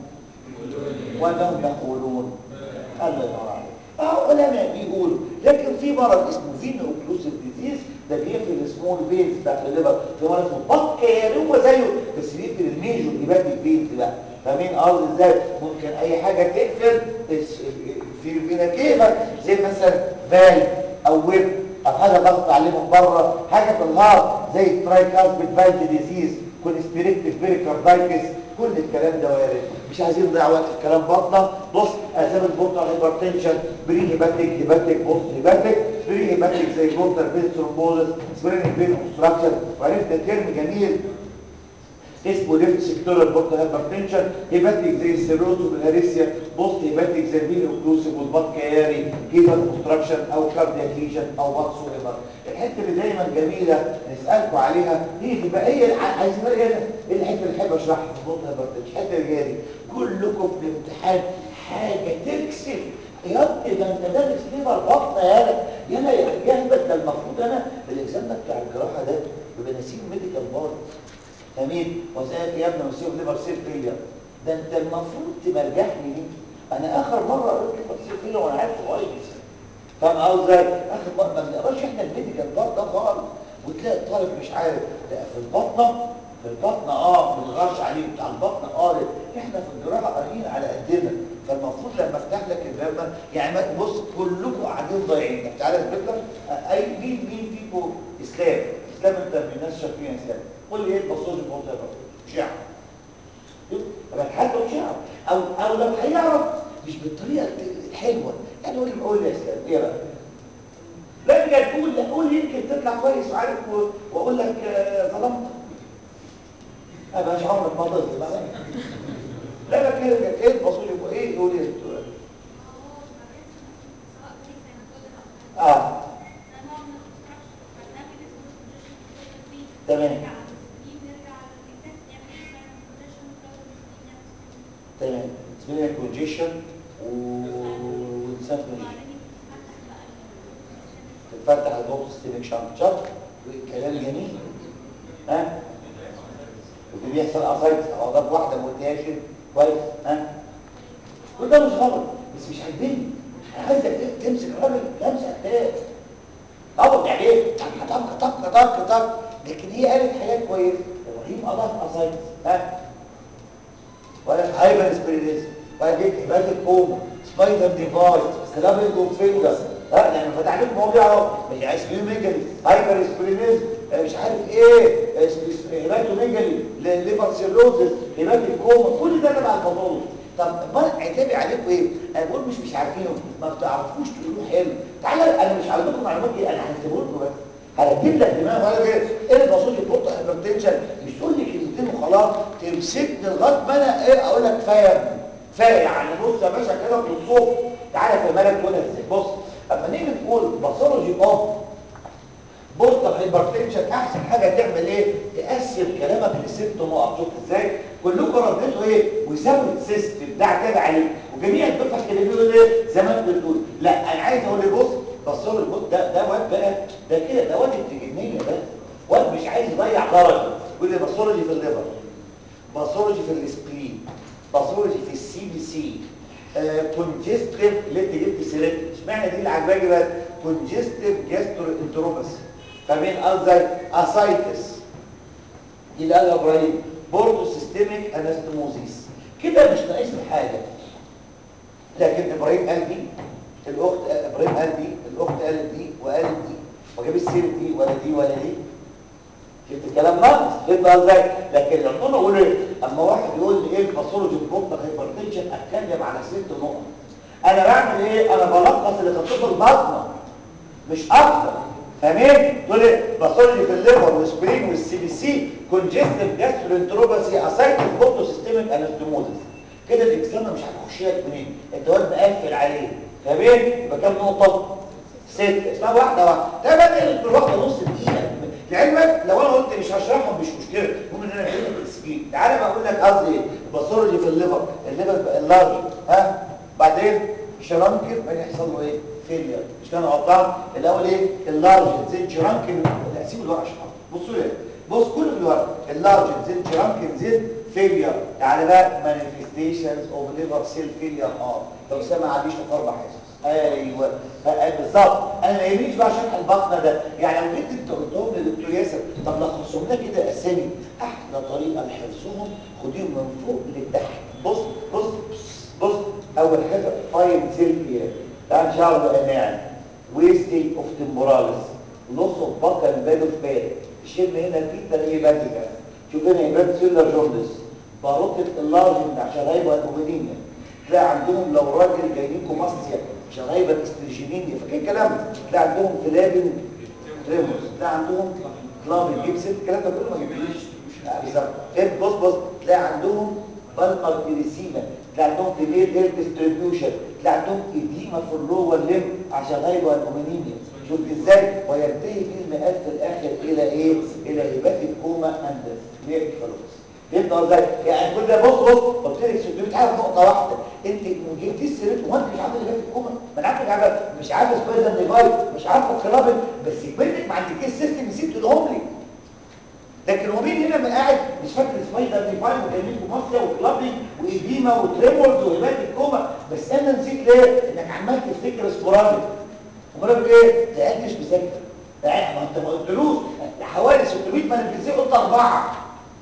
وانهم يقولون الله ينور عليك اه علماء بيقولوا لكن في مرض اسمه فين اوكلوسيف ديزيز ده بيقفل السمول فينز بتاعت الليفر في مرض اسمه بطكياري هو زيه بس بيقفل الميجور هيباتيك فينز بقى فاهمين قصدي ازاي ممكن اي حاجه تقفل في الفينا كيفك زي مثلا فالف او ويب او حاجه ضغط عليه من بره حاجه في الهارت زي ترايكاسبيد فالف ديزيز كونسبيريكتيف بيريكاردايتس كل الكلام ده وارد مش عايزين نضيع وقت في الكلام بطنه بص اسباب البورتال هايبرتنشن بري هيباتيك هيباتيك بوست هيباتيك بري هيباتيك زي بورتال فين ثرومبوزس سبرين فين اوبستراكشن وعرفنا ترم جميل اسمه ليفت سيكتورال بورتال هايبرتنشن هيباتيك زي السيروز والهاريسيا بوست هيباتيك زي الفين اوكلوسيف والبطكياري كيفال اوبستراكشن او كاردياك ليجن او واتس ايفر الحته اللي دايما جميله نسالكم عليها هي تبقى هي عايزين ايه ايه الحته اللي بحب اشرحها في البورتال هايبرتنشن الحته اللي جايه دي كلكم في الامتحان حاجه تكسب يا ابني ده انت دارس ليفر بطنه يالا يالا يا جهبت ده المفروض انا الاكزام ده بتاع الجراحه ده يبقى نسيب ميديكال بارت امين وزيك يا ابني نسيب ليفر سيل فيلير ده انت المفروض تمرجحني ليه انا اخر مره قلت ليفر سيل فيلير وانا عارف كويس فاهم قصدي ازاي اخر مره ما بنقراش احنا الميديكال بارت ده خالص وتلاقي الطالب مش عارف ده في البطنه في البطنه اه ما بنغش عليه بتاع البطنه قارئ احنا في الجراحه قارئين على قدنا فالمفروض لما افتح لك الباب يعني ما بص كلكم قاعدين ضايعين انت عارف فكره اي مين مين فيكم اسلام اسلام انت من الناس شايفين اسلام قول لي ايه الباثولوجي بتاعه شعر يبقى حد شعر ولا هيعرف مش بالطريقه الحلوه يعني قول لي قول لي يا اسلام ايه رايك لا بجد قول لا قول يمكن تطلع كويس وعارف و- واقول لك آه، ظلمت ابقى مش عمرك ما ضلت بقى لا لا كده كده ايه البصول يبقى ايه قول يا دكتور اه تمام تمام اسمها كونجيشن وتسمى تفتح البوكس سيستمك شانت شط كلام جميل ها ودي بيحصل اسايتس او ده واحده ما قلتهاش كويس ها كل ده مش غلط بس مش عاجبني انا عايزك تمسك الراجل لمسه كتاب طبق يعني ايه طق طق طق طق طق لكن هي قالت حاجات كويسه ابراهيم اضاف اسايتس ها ولا هايبر سبيريزم ولا دي هيباتيك كوما سبايدر ديفايس سلابنج اوف فينجر ها يعني فتح لكم مواضيع اهو مش عايز ميجالي هايبر سبيريزم مش عارف ايه هيباتوميجالي ليفر سيروزس هيباتيك كوما كل ده تبع الباثولوجي طب ما عتابي عليكم ايه انا بقول مش مش عارفينه ما بتعرفوش تقولوا حلو تعالى انا مش هقول لكم معلومات دي انا هكتبه لكم بس هرتب لك دماغ ولا كده ايه الباصوت البوت هايبرتنشن مش تقول لي كلمتين وخلاص تمسكني لغايه ما انا ايه اقول لك كفايه يا ابني كفايه يعني بص يا باشا كده في الصوت تعالى في مالك تقولها ازاي بص اما نيجي نقول باثولوجي اوف بوستر هايبرتنشن احسن حاجه تعمل ايه تقسم كلامك لست نقط شوف ازاي كلكم رديتوا ايه وزود سيستم ده اعتاد عليه وجميع الدفعه كده بيقولوا ايه زي ما انت بتقول لا انا عايز اقول بص بصوا البص ده ده واد بقى ده كده ده واد ابتجنيه ده واد مش عايز يضيع درجه يقول لي باثولوجي في الليفر باثولوجي في السبلين باثولوجي في السي بي سي كونجستيف اللي انت جبت سيرت اشمعنى دي اللي عجباكي بقى كونجستيف جاسترو انتروباسي فمين قصدك اسايتس دي اللي قالها ابراهيم بورتو سيستميك انستموزيس كده مش ناقصني حاجه لكن ابراهيم قال دي الاخت ابراهيم قال دي الاخت قالت دي وقالت دي وجاب السيره دي ولا دي ولا دي شفت الكلام ناقص فهمت ازاي لكن لما انا اقول ايه اما واحد يقول لي ايه الباثولوجي بوكتر هايبرتنشن اتكلم على ست نقط انا بعمل ايه انا بلخص اللي خطته البطنه مش اكتر فاهمين تقول لي باثولوجي في الليفر والسبرين والسي بي سي كونجستيف جاسترونتروباسي اسايتس بوكتو سيستميك انستموزيس كده الاكزام مش هتخش لك منين انت واد مقفل عليه فاهمين يبقى كام نقطه ستة اسمها واحدة واحدة ده بدل بالواحدة نص دقيقة لعلمك لو انا قلت مش هشرحهم مش مشكلة المهم ان انا بديت لك السكين تعالى بقى اقول لك قصدي ايه باثولوجي في الليفر الليفر بقى اللارج ها بعدين شرانكل بعدين يحصل له ايه فيلير مش كان غلطان الاول ايه اللارج زين شرانكل لا سيبوا الورقه عشان بصوا لي بص كله في الورقه اللارج زين شرانكل زين فيلير تعالى بقى مانيفستيشنز اوف ليفر سيل فيلير اه لو سمع عديش في اربع حصص ايوه بقى بالظبط انا ما يهمنيش بقى شرح البطنه ده يعني لو جيت انت قلتهم لدكتور ياسر طب لخصهم لنا كده اسامي احلى طريقه لحفظهم خديهم من فوق لتحت بص بص بص اول حاجه فاين سيلفيا ده ان شاء الله اناعم ويستي اوف تمبوراليس لوس اوف باكا الباد اوف باد شم هنا في ترقيه باديكا شوف هنا ايباد سيلر جوندس باروتة اللارجنت عشان هيبقى الأومينيميا تلاقي عندهم لو راجل جايبينكم مصيا شرايبة استرجينينيا فاكر الكلام ده تلاقي عندهم فلابين تريموس تلاقي عندهم كلابين جيب ست الكلام ده كله ما جبتليش بالظبط إيه بص بص تلاقي عندهم بالمر تيريسيما تلاقي عندهم فيميل اير ديستريبيوشن تلاقي عندهم ايديما في اللور ليم عشان هيبقى الأومينيميا شوف ازاي وينتهي في المئات في الاخر الى ايه الى هيباتيك كوما اند نيكفالوس فهمت ازاي يعني كل ده بص بص قلت لك 600 حاجه في نقطه واحده انت ما جبتيش سيرته هو انت مش عارف اللي في الكوما ما انا عارف حاجه مش عارف سبايدر ديفايس مش عارف الكلابل بس كبرتك ما عندكيش سيستم نسيت تقولهم لي لكن هو مين هنا من قاعد مش فاكر سبايدر ديفايس وجايبين مصيا وكلابلي وايديما وتريمولز وهيباتيك كوما بس انا نسيت ليه انك عمال تفتكر سبوراديك امال ايه ما تعدش بذاكر ما انت ما قلتلوش حوالي 600 مانيفيزيه قلت اربعه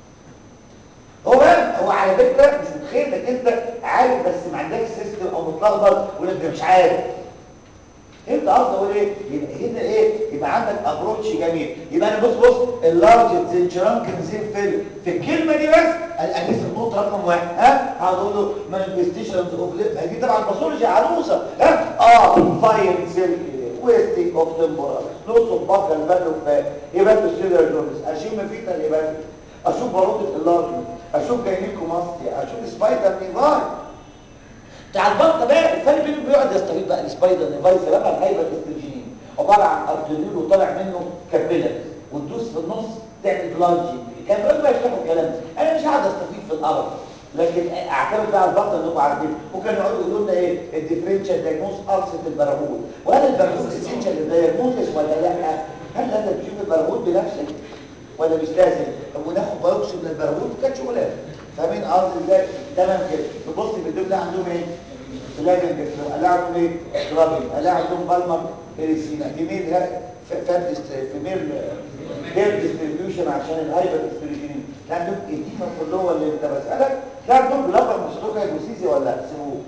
هو بقى هو على فكره مش متخيل انك انت عارف بس ما عندكش سيستم او متلخبط ولا انت مش عارف فهمت قصدي اقول ايه يبقى هنا ايه يبقى عندك ابروتش جميل يبقى انا بص بص اللارج زنجران كنزين فيل في الكلمه دي بس الانيس النقطه رقم واحد ها هقول له مانيفستيشنز اوف دي طبعا باثولوجي عروسه ها اه فاير سيلك ويستيك اوف تمبورال نص البقره البدو في هيباتو سيلر جونز اشوف مفيتا الهيباتو اشوف باروتة اللارجمنت اشوف جاينيكوماستيا اشوف سبايدر نيفاي بتاع البطه بقى الفرق بينهم بيقعد يستفيد بقى السبايدر نيفاي سببها الهايبر استروجينين عباره عن ارتريول وطالع منه كابيلر وتدوس في النص تعمل بلانجينج كان بيقولوا بقى يشرحوا الكلام ده انا مش قاعد استفيد في القرف لكن اعتمد بقى على البطن انهم عارفين وكانوا يقعدوا يقولوا لنا ايه الديفرنشال دايجنوز ارصه البرغوث وهل البرغوث اسينشال دايجنوز ولا لا هل انت بتشوف البرغوث بنفسك ولا مش لازم وناخد بايوبسي من البرغوث كانت شغلانه فاهمين قصدي ازاي تمام كده تبص في الدول عندهم ايه فلاجن بيفلو قال عندهم ايه كلابين قال عندهم بالمر اريسينا فيميل فات فيميل غير ديستريبيوشن عشان الهايبر استروجينين كان عندهم ايديما كله اللي انت بسالك كان عندهم جلابر مستوكا هيبوسيزي ولا سيبوه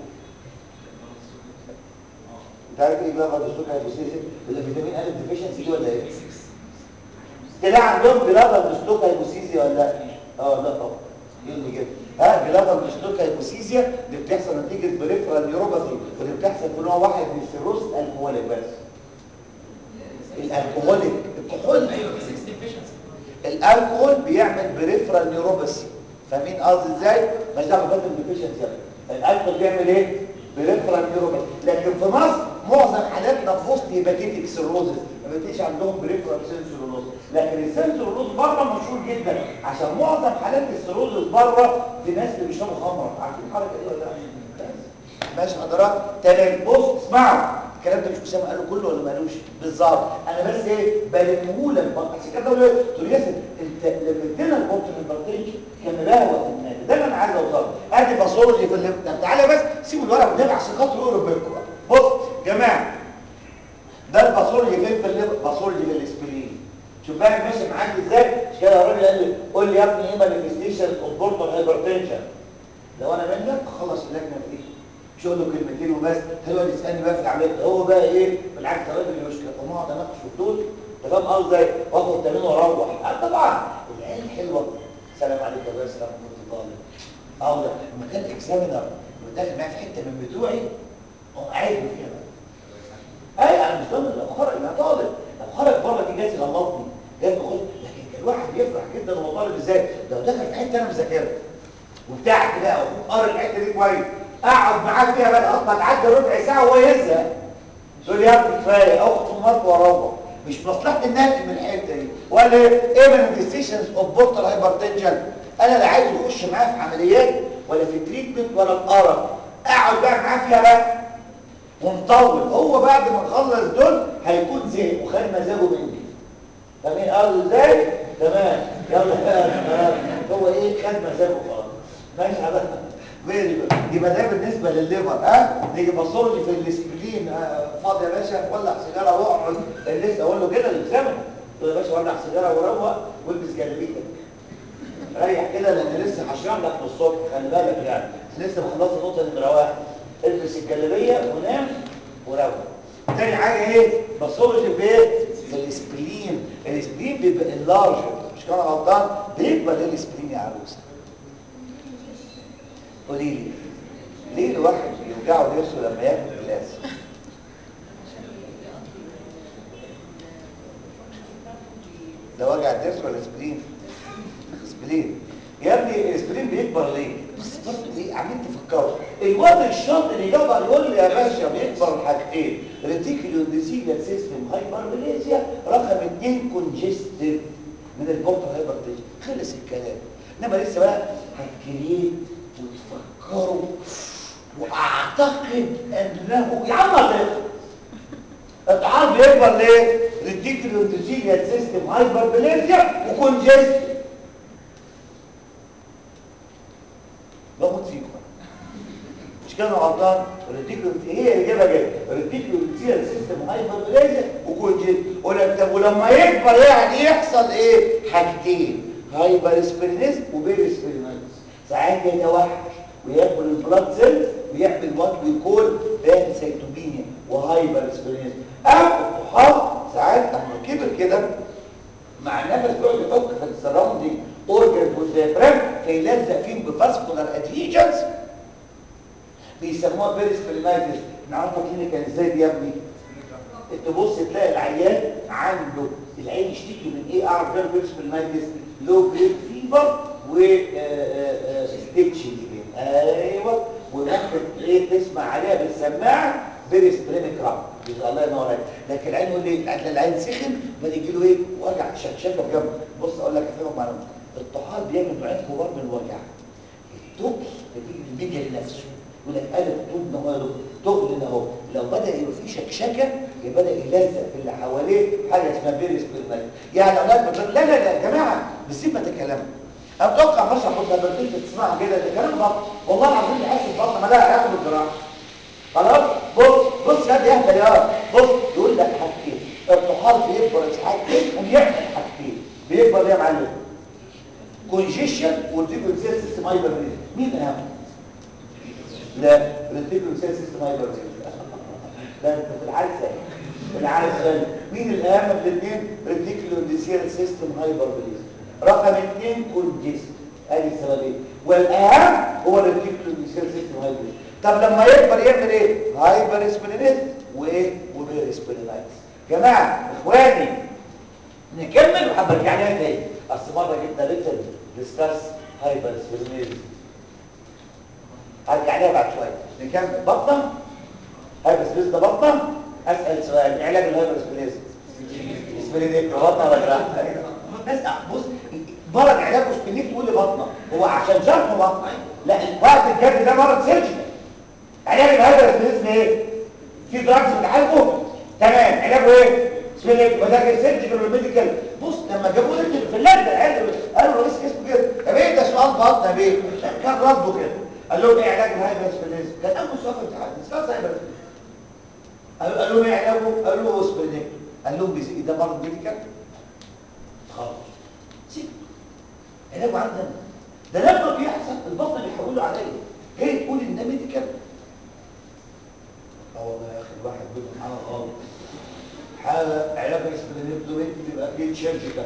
انت عارف ايه جلابر مستوكا هيبوسيزي ولا فيتامين ا ديفيشنسي دي ولا ايه طلع عندهم جلابر مستوكا هيبوسيزي ولا لا اه لا طبعا ايه اللي كده ها جلابر مستوكا هيبوسيزيا دي بتحصل نتيجه بريفرال نيوروباثي ودي بتحصل في نوع واحد من السيروس الكحوليك بس الالكحوليك الكحول الالكحول بيعمل بريفرال نيوروباثي فاهمين قصدي ازاي مش دعوه بفيتامين ديفيشنسي الالكحول بيعمل ايه بريفرال نيوروباثي لكن في مصر معظم حالاتنا بوست هيباتيتيك سيروزس ما بتلاقيش عندهم بريفرال سنسورولوز لكن السنسورولوز بره مشهور جدا عشان معظم حالات السيروزس بره في ناس اللي بيشربوا خمره عارفين الحركه دي ولا لا ماشي حضرات تمام بص اسمعوا الكلام ده مش اسامه قاله كله ولا ما قالوش بالظبط انا بس ايه بلمه لك عشان كده بقول له ياسر انت لما ادينا البورت من البرتيج كان مبهوى في النادي ده اللي انا عايز اوصله ادي باثولوجي في الليفت طب تعالى بس سيبوا الورق ونبع عشان خاطر يقرب منكم بص جماعه ده الباثولوجي فين في الليفت باثولوجي في الاسبرين شوف بقى ماشي معاك ازاي مش كده الراجل قال لي قول لي يا ابني ايه مانيفستيشن اوف بورتال هايبرتنشن لو انا منك اخلص اللجنه في ايه مش اقول له كلمتين وبس هو اللي يسالني بقى في العمليه هو بقى ايه بالعكس الراجل اللي مش طب ما اناقش في الدول انت فاهم قصدي ازاي واخد تمرين واروح آه طبعا العيال حلوه سلام عليك يا باشا لما كنت طالب اه لما كان اكزامينر داخل معايا في حته من بتوعي هو قاعد فيها بقى اي انا مش ضامن لو خرج انا طالب لو خرج بره دي جاي غلطني جاي بخش لكن كان الواحد بيفرح جدا وهو طالب ازاي لو دخل في حته انا مذاكرها وبتاع كده وقاري الحته دي كويس اقعد معاه فيها بقى اصلا تعدي ربع ساعه وهو يزهق تقول يا ابني كفايه اخد مرض واروح مش مصلحه النقل من الحته دي ولا ايه مانيفستيشنز اوف بورتال هايبرتنشن انا لا عايز اخش معاه في عمليات ولا في تريتمنت ولا في قرف اقعد بقى معاه فيها بقى ونطول هو بعد ما نخلص دول هيكون زهق وخد مزاجه مني فاهمين قالوا ازاي تمام يلا تمام هو ايه خد مزاجه خلاص ماشي على فيري جود يبقى ده بالنسبه للليفر ها نيجي باثولوجي في الاسبرين فاضي يا باشا ولع سيجاره واقعد لسه اقول له كده للزمن قلت له يا باشا ولع سيجاره وروق والبس جلابيتك ريح كده لان لسه هشرح لك من الصبح خلي بالك يعني لسه ما خلصت النقطه نمره واحد البس الجلابيه ونام وروق تاني حاجه ايه باثولوجي في ايه في الاسبرين الاسبرين بيبقى اللارج مش كده غلطان بيكبر الاسبرين يا عروسه قولي لي ليه الواحد يوجعه نفسه لما ياكل جلاس ده وجع الضرس ولا اسبرين اسبرين يا ابني الاسبرين بيكبر ليه بص بص ايه عمال تفكروا الواد الشاطر اللي يقدر يقول لي يا باشا بيكبر حاجتين ريتيكولو اندوثيليال سيستم هايبربليزيا رقم اثنين كونجستيف من البورتال هايبرتنشن خلص الكلام انما لسه بقى هتكريت وتفكروا واعتقد انه يا عم الله الطعام بيكبر ليه ريتيكولو اندوثيليال سيستم هايبربليزيا وكونجستيف بموت فيكم مش كده غلطان الريتيكولو هي الاجابه جايه الريتيكولو سيستم هايبربليزيا وكونجستيف طب ولما يكبر يعني يحصل ايه حاجتين هايبر سبرينيز وبيبي سبرينيز ساعات يتوحش وياكل البلاد سيلز ويعمل وات ويكول بانسيتوبينيا وهايبر سبرينيز او الطحال ساعات لما كبر كده مع النفس بيقعد يفك في السراوندينج اورجن والديافرام فيلزق فيهم بفاسكولار ادهيجنز بيسموها بيرسبلمايتس نعرفها كلينيكال ازاي دي يا ابني تبص تلاقي العيان عنده العين يشتكي من ايه اعرف جاله بيرسبلمايتس لو جريد فيفر و ستيتشنج ايوه وممكن ايه تسمع عليها بالسماعه بيرسبلينيك راب الله ينور عليك لكن العين يقول لي العين سخن بدا يجي له ايه وجع شكشكه في جنب بص اقول لك افهمك معلومه الطحال بيعمل نوعين كبار من الوجع التوكل بتيجي الميديا لنفسه يقول لك قلب طوب اهو تغلن اهو لو بدا يبقى فيه شكشكه يبقى بدا يلزق في اللي حواليه حاجه اسمها بيرس بالمال يعني اولاد بتقول لا لا لا يا جماعه بسيب ما تتكلموا انا اتوقع مش هاخد لما تسمعوا كده ده كلام بطن والله العظيم بحس البطن ما لا علاقه بالجراحه خلاص بص بص يا دي اهدى يا بص يقول لك حاجتين الطحال بيكبر حاجتين وبيعمل حاجتين بيكبر ايه يا معلم كونجيشن والديكو سيستم هايبر مين اهم لا ريتيكولو سيل سيستم هايبرتنشن ده انت في العدسه في العدسه مين الاهم في الاثنين ريتيكولو سيل سيستم هايبرتنشن رقم اثنين كونجيست ادي السببين والاهم هو الريتيكولو سيل سيستم هايبرتنشن طب لما يكبر يعمل ايه هايبر اسبلينيت وايه وبير اسبلينايتس جماعه اخواني نكمل وهبرجع لها تاني اصل مره جبنا ليتل ديسكاس هايبر اسبلينيت هرجع لها بعد شويه نكمل بطنه هايبرسبليز ده بطنه اسال سؤال علاج الهايبرسبليز سبلينيك بطنه ولا جراحه بس بص مرض علاجه سبلينيك تقول لي بطنه هو عشان شرحه بطنه لا وقت الجد ده مرض سيرجيكال علاج الهايبرسبليز ايه في دراجز بتعالجه تمام علاجه ايه سبلينيك وده كان سيرجيكال والميديكال بص لما جابوا لي في اللجنه قالوا رئيس اسمه كده يا بيه ده سؤال بطنه يا بيه كان رده كده قال لهم ايه علاج الهايبرسبليز كان اول سؤال في الامتحان اسمها هايبرسبليز قالوا لهم ايه علاجه قالوا له سبلينيك قال لهم بيزي ده مرض ميديكال خلاص سيب علاجه عندنا ده لما بيحصل البطن بيحولوا عليا جاي تقول ان ده ميديكال اه والله يا اخي الواحد بيبقى معاه غلط حاله علاج السبلينيك ده بيبقى فيه سيرجيكال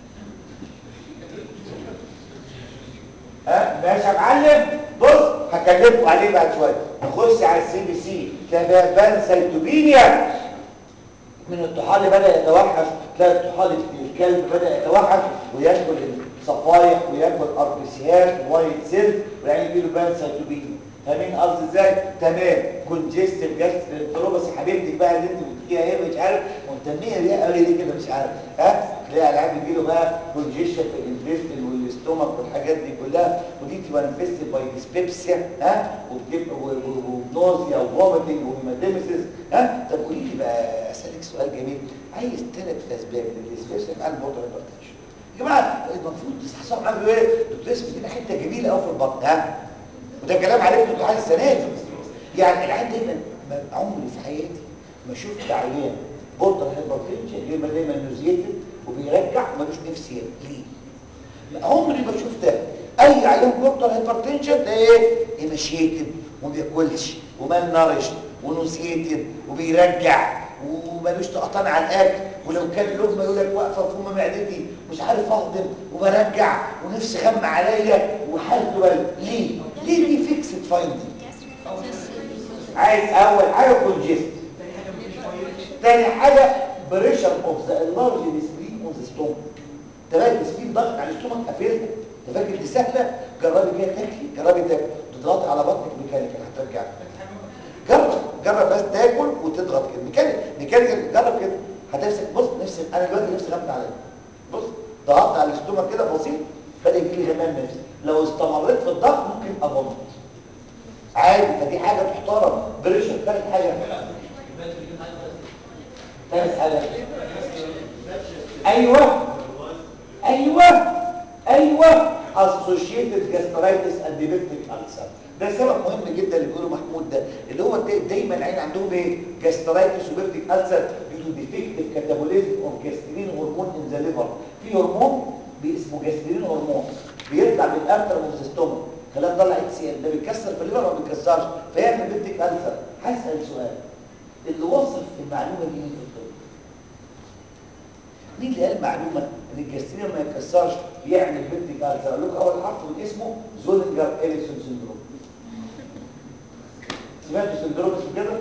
ها ماشي يا معلم بص هكلمكم عليه بعد شويه نخش على السي بي سي تلاقي بانسيتوبينيا من الطحال بدا يتوحش تلاقي الطحال الكلب بدا يتوحش وياكل الصفايح وياكل اربسيات وايت سيل ويعني يجي له بانسيتوبينيا فاهمين قصدي ازاي تمام كونجستيف جاستروباس حبيبتك بقى اللي انت بتحكيها ايه مش عارف مهتميه بيها قوي دي كده مش عارف ها تلاقي العيال بيجي له بقى كونجيشن في الانتستين والاستومك والحاجات دي كلها ودي تبقى انفستد باي ديسبيبسيا ها وبتبقى ونوزيا وفوميتنج وهيماتيمسيس ها طب قولي لي بقى اسالك سؤال جميل عايز ثلاث اسباب للديسبيبسيا مع الموضوع الهايبرتنشن يا جماعه المفروض تصحصحوا معاك ايه دكتور اسمه دي حته جميله قوي في البطن ها وده كلام عليه في الامتحان السنه دي يعني العيان دايما عمري في حياتي ما شفت عيان بورتر هايبرتنشن غير ما دايما نوزيتد وبيرجع ومالوش نفس ليه عمري ما شفت ده اي عيان بورتر هايبرتنشن ده ايه ايماشيتد وما بياكلش ومال نارش ونوزيتد وبيرجع ومالوش تقطان على الاكل ولو كان لقمه يقول لك واقفه في فم معدتي مش عارف اهضم وبرجع ونفسي غم عليا وحالته بل ليه ليه دي فيكسد فايندنج عايز اول حاجه كونجست تاني حاجه بريشر اوف ذا اللارج سبرين اون ذا ستومك تلاقي السبرين ضغط على الاستومك قافلها انت فاكر دي سهله جربي كده تاكلي جربي تاكلي تضغطي على بطنك ميكانيكال هترجع جرب جرب بس تاكل وتضغط كده ميكانيكال ميكانيكال جرب كده هتمسك بص نفسي انا دلوقتي نفسي غمت عليا بص ضغطت على الاستومك كده بسيط بدا يجي لي غمان نفسي لو استمريت في الضغط ممكن ابطل عادي فدي حاجه تحترم بريشر ثالث حاجه ثالث حاجه ايوه ايوه ايوه associated gastritis and peptic ulcer ده سبب مهم جدا اللي بيقوله محمود ده اللي هو دايما العين عندهم ايه gastritis وبيبتيك ulcer due to defective catabolism of gastrin hormone in the liver في هرمون اسمه جاسترين هرمون بيطلع من الابتر والسيستوما خلال طلع اتش سي ال ده بيكسر في الليفر ما بيكسرش فيعمل بيبتيك ألسر هسأل سؤال اللي وصف المعلومه دي مين في الطب مين اللي قال معلومه ان الجاسترين ما يكسرش بيعمل بنتك ألسر أقول لكم أول حرف من اسمه زولنجر إليسون سندروم سمعتوا سندروم اسمه كده؟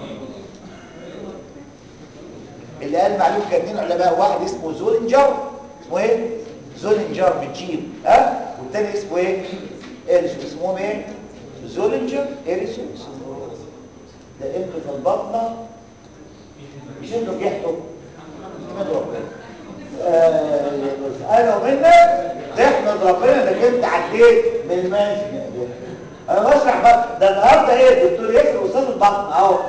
اللي قال معلوم كان اتنين علماء واحد اسمه زولنجر اسمه ايه؟ زولنجر بالجيم ها؟ والتاني اسمه ايه؟ إليسون اسمهم ايه؟ زولنجر إليسون سندروم ده انتوا في البطنة مش انتوا بيحكوا من ربنا آه انا ومنك تحمد ربنا انك انت عديت من المنزل انا بشرح بقى ده النهارده ايه الدكتور ياسر استاذ البطن اهو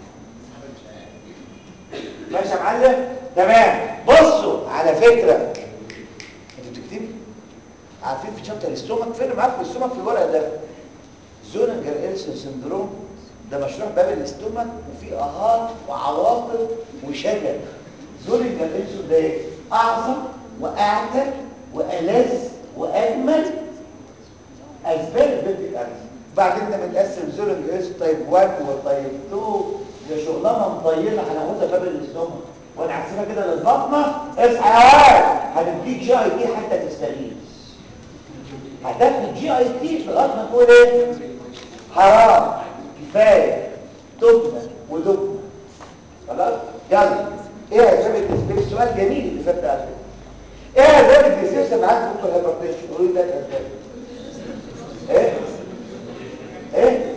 ماشي يا معلم تمام بصوا على فكره انت بتكتبي عارفين في شابتر الاستومك فين معاك في الاستومك في الورق ده زوننجر إلسون سندروم ده مشروع باب الاستومك وفيه اهات وعواطف وشجن زوننجر إلسون ده ايه؟ اعظم واعتق والذ واجمل اسباب البنتك ألسون بعدين ده متقسم زوننجر إلسون تايب 1 وتايب 2 ده شغلانه مطينه هناخدها باب الاستومك وانا هحسبها كده للبطنه اصحى يا واد هنديك جي اي تي حتى تستغيث هتاخد جي اي تي لغايه ما تقول ايه حرام كفايه تبنى ودبنى خلاص يلا ايه اسباب الديسبيس سؤال جميل اللي فات ده على فكره ايه اسباب الديسبيس اللي عندك دكتور هايبرتنشن قولوا لي ده اسباب ايه ايه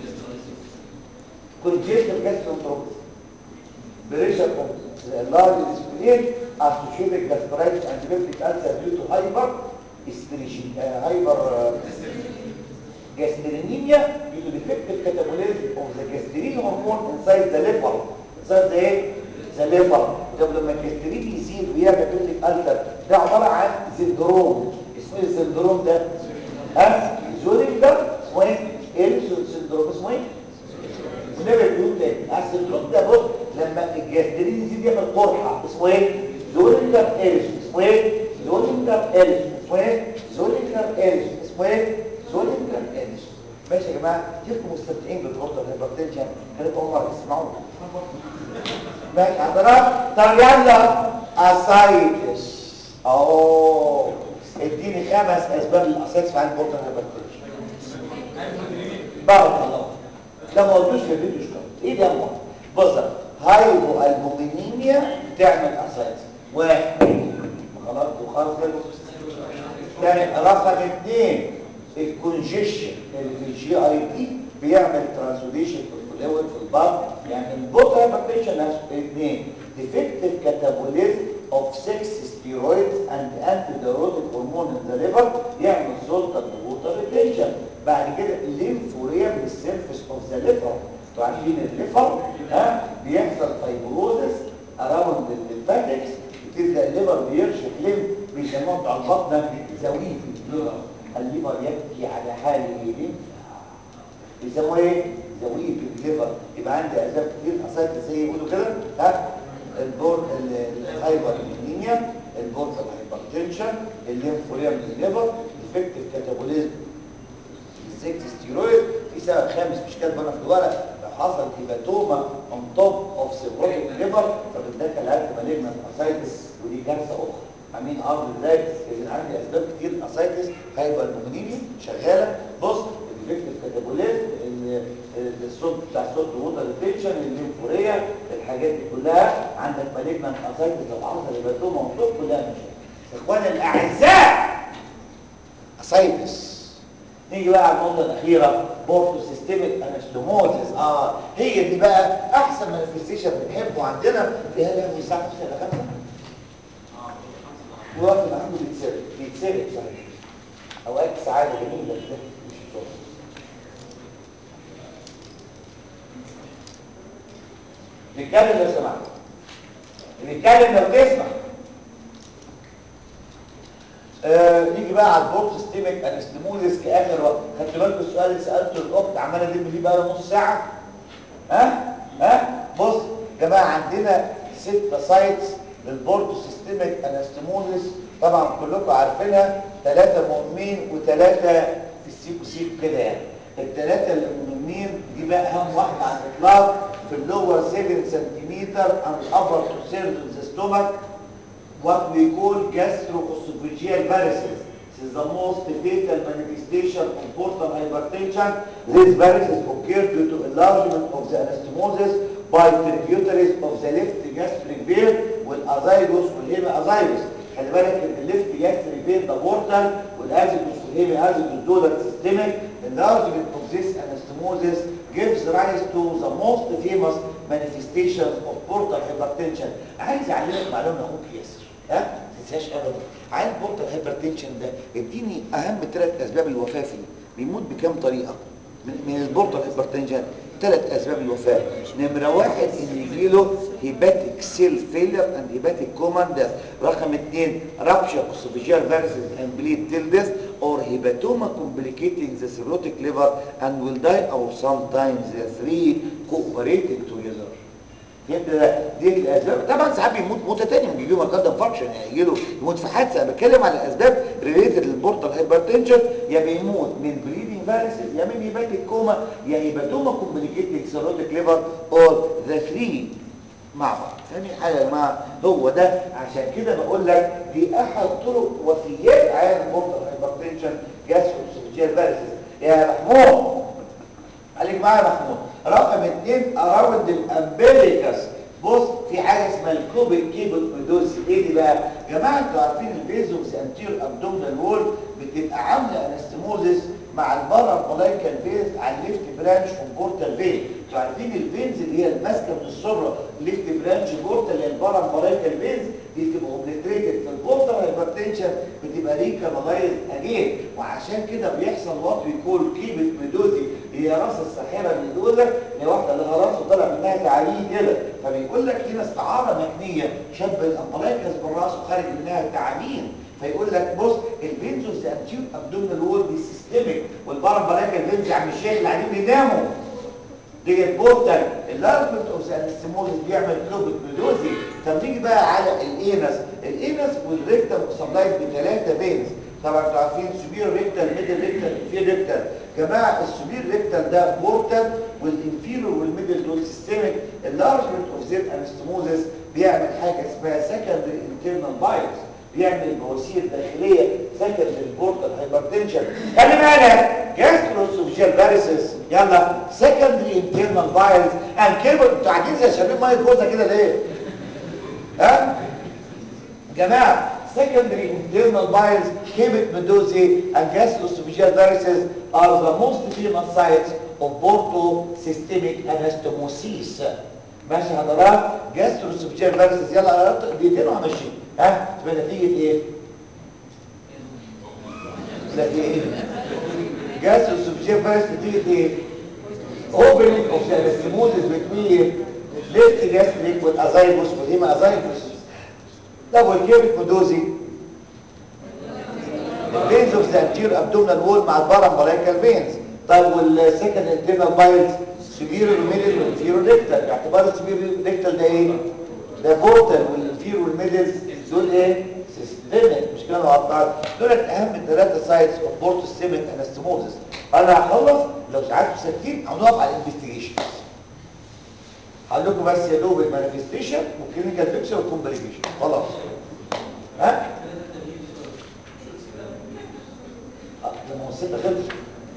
كونجستيف جاستروانتروبس بريشر large spleen associated gastritis and peptic ulcer due to hyper استريشن هايبر gastrinemia due to defective catabolism of the gastrin hormone inside the liver inside the ايه؟ the liver طب لما الجسترين يزيد ويعمل بيبتيك ألسر ده عبارة عن سندروم اسمه ايه السندروم ده؟ ها؟ زولينج ده اسمه ايه؟ إلسون سندروم اسمه ايه؟ ونبقى يقول تاني السندروم ده بص لما الجسترين يزيد يعمل قرحة اسمه ايه؟ زولينجر إلسون اسمه ايه؟ زولينجر إلسون اسمه ايه؟ زولينجر إلسون اسمه ايه؟ زولينجر إلسون ماشي يا جماعة كيفكم مستمتعين بالغرطة الهيبرتنشن كانت أول مرة تسمعوا ماشي حضرات طب يلا اسايتس اوه اديني خمس اسباب للاسايتس في عند غرطة الهيبرتنشن بارك الله ده ما قلتوش في الفيديو شكرا ايه ده يا بص هايبو البومينيميا تعمل اسايتس واحد خلاص وخلاص تاني رقم اثنين الكونجيشن اللي في الجي اي تي بيعمل ترانسوديشن في الفلويد في البطن يعني البوت هايبرتنشن نفسه اثنين ديفكتيف كاتابوليزم اوف 6 ستيرويدز اند انتي دايروتيك هرمون ان ذا ليفر يعمل سلطه ووتر ريتنشن بعد كده الليمفوريا من السيرفيس اوف ذا ليفر انتوا عارفين الليفر ها بيحصل فايبروزس اراوند الليمفاتكس بتبدا الليفر بيرشح ليمف بيسموها بتوع البطن زويف الليفر الليفر يبكي على حاله ليمف بيسموه ايه زويف الليفر يبقى عندي اسباب كتير اساس زي يقولوا كده ها البور الهايبر انيميا البورتال هايبرتنشن الليمفوريا من الليفر ديفكتيف كاتابوليزم السكس ستيرويد في سبب خامس مش كاتبه انا في الورق لو حصل هيباتوما اون توب اوف سيروتيك ليفر فبتدخل العيال مالجنت اسايتس ودي كارثه اخرى امين ارض ازاي اذا عندي اسباب كتير اسايتس هايبر نومونيميا شغاله بص الديفكتيف كاتابوليزم الصوت بتاع الصوت ووتر ريتنشن الليمفوريا الحاجات دي كلها عندك مالجنت اسايتس لو حصل هيباتوما اون توب كلها مشاكل اخواني الاعزاء اسايتس نيجي بقى على النقطه الاخيره بورتو سيستميك انستوموزيس اه هي دي بقى احسن مانيفستيشن بنحبه عندنا في هذا من الساعه 5 ل 5 الوقت اللي عنده بيتسرق بيتسرق صحيح اوقات سعاده جميله كده مش الصبح نتكلم لو سمحت نتكلم لو تسمع آه نيجي بقى على البورت سيستميك انستموزيس كاخر وقت خدت بالكم السؤال اللي سالته الاخت عمال ادب فيه بقى له نص ساعه ها ها بص يا جماعه عندنا ست سايتس للبورت سيستميك انستموزيس طبعا كلكم عارفينها ثلاثه مهمين وثلاثه في السيكو سيكو كده يعني الثلاثه اللي مهمين دي بقى اهم واحده على الاطلاق في اللور 7 سنتيمتر and upper to third of the stomach what we call gastroesophageal varices. This is the most fatal manifestation of portal hypertension. These varices occur due to enlargement of the anastomosis by tributaries of the left gastric vein والازايجوس والهيمي خلي بالك ان الليفت gastric vein ده portal والازيجوس والهيمي ازيجوس دول systemic enlargement of this anastomosis gives rise to the most famous manifestation of portal hypertension. عايز اعلمك معلومه اخوك ياسر ها ما تنساش ابدا عن البورتال هايبرتنشن ده اديني اهم ثلاث اسباب الوفاه فيه بيموت بكام طريقه من, من البورتال هايبرتنشن ثلاث اسباب الوفاه نمره واحد ان يجي له هيباتيك سيل فيلر اند هيباتيك كوماند رقم اثنين رابشر اسوفيجيال فيرسز اند بليد تيل ديث or hematoma complicating the cirrhotic liver and will die or sometimes the three cooperating together فهمت ده دي الاسباب طبعا ساعات بيموت موته تاني بيجي له مايكارديال فانكشن يعني يجي له يموت في حادثه انا بتكلم على اسباب ريليتد للبورتال هايبرتنشن يا بيموت من بليدنج فارسز يا من هيباتيك كوما يا هيباتوما كومبليكيتنج سيروتيك ليفر اور ذا 3 مع بعض فاهمين حاجه يا جماعه هو ده عشان كده بقول لك دي احد طرق وفيات عيان البورتال هايبرتنشن جاستروسوفيجيال فارسز يا محمود خليك معايا يا محمود رقم اثنين اراوند الامبليكس بص في حاجه اسمها الكوبيك كيبل ميدوسي ايه دي بقى يا جماعه انتوا عارفين البيزوس انتير ابدومينال وول بتبقى عامله انستموزس مع البارا ملايكال فيز على الليفت برانش وبورتال فين انتوا عارفين الفينز اللي هي الماسكه من السره ليفت برانش بورتال اللي هي البارا ملايكال فيز دي بتبقى اوبليتريتد في البورتال هايبرتنشن بتبقى ريكانالايز اجين وعشان كده بيحصل وات بيكول كيبت ميدوزي هي راس الساحره الميدوزا اللي واحده لها راس وطلع منها تعابين كده فبيقول لك هنا استعاره مكنيه شبه الامبلايكس بالراس وخارج منها تعابين فيقول لك بص الفينزوس دي انتيو ابدومينال وول دي سيستميك والبارامبلايكال فينز عم الشيخ اللي قاعدين بيناموا دي البورتال اللارفنت اوف السيموزيس بيعمل كوبت ميدوزي طب نيجي بقى على الانس الانس والريكتال سبلايد بثلاثه فينز طبعا انتوا عارفين سوبير ريكتال ميدل ريكتال انفير ريكتال جماعه السوبير ريكتال ده بورتال والانفيرور والميدل دول سيستميك اللارجمنت اوف زيت انستموزيس بيعمل حاجه اسمها سكندري انترنال بايلز بيعمل بواسير داخليه سكندري البورتال هايبرتنشن خلي بالك جاستروسوفيجيال فاريسيس يلا سكندري انترنال بايلز ان كيبل انتوا قاعدين زي شباب ميه جوزه كده ليه؟ ها؟ جماعه secondary internal biles, Hebert medusae, and gastroesophageal varices are the most famous sites of portosystemic anastomosis. ماشي حضرات gastroesophageal varices يلا دقيقتين وهمشي ها تبقى نتيجة ايه؟ نتيجة ايه؟ gastroesophageal varices نتيجة ايه؟ opening of the anastomosis between left gastric والazygos والhemazygos طب والكيبت مدوزي الفينز اوف ذا انتير ابدومينال وول مع البارامبلايكال فينز طب والسكند انترنال بايلز سبيرو ميدل والانفيرو ريكتال باعتبار السبيرو ريكتال ده ايه ده بورتال والانفيرو والميدل دول ايه سيستميك مش كانوا قطعات دول اهم الثلاثه سايتس اوف بورتو سيستميك انستموزس انا هخلص لو ساعات ساكتين هنقف على الانفستيجيشن هقول لكم بس يا دوب المانيفستيشن والكلينيكال بيكتشر والكومبليكيشن خلاص ها لما الستة خلص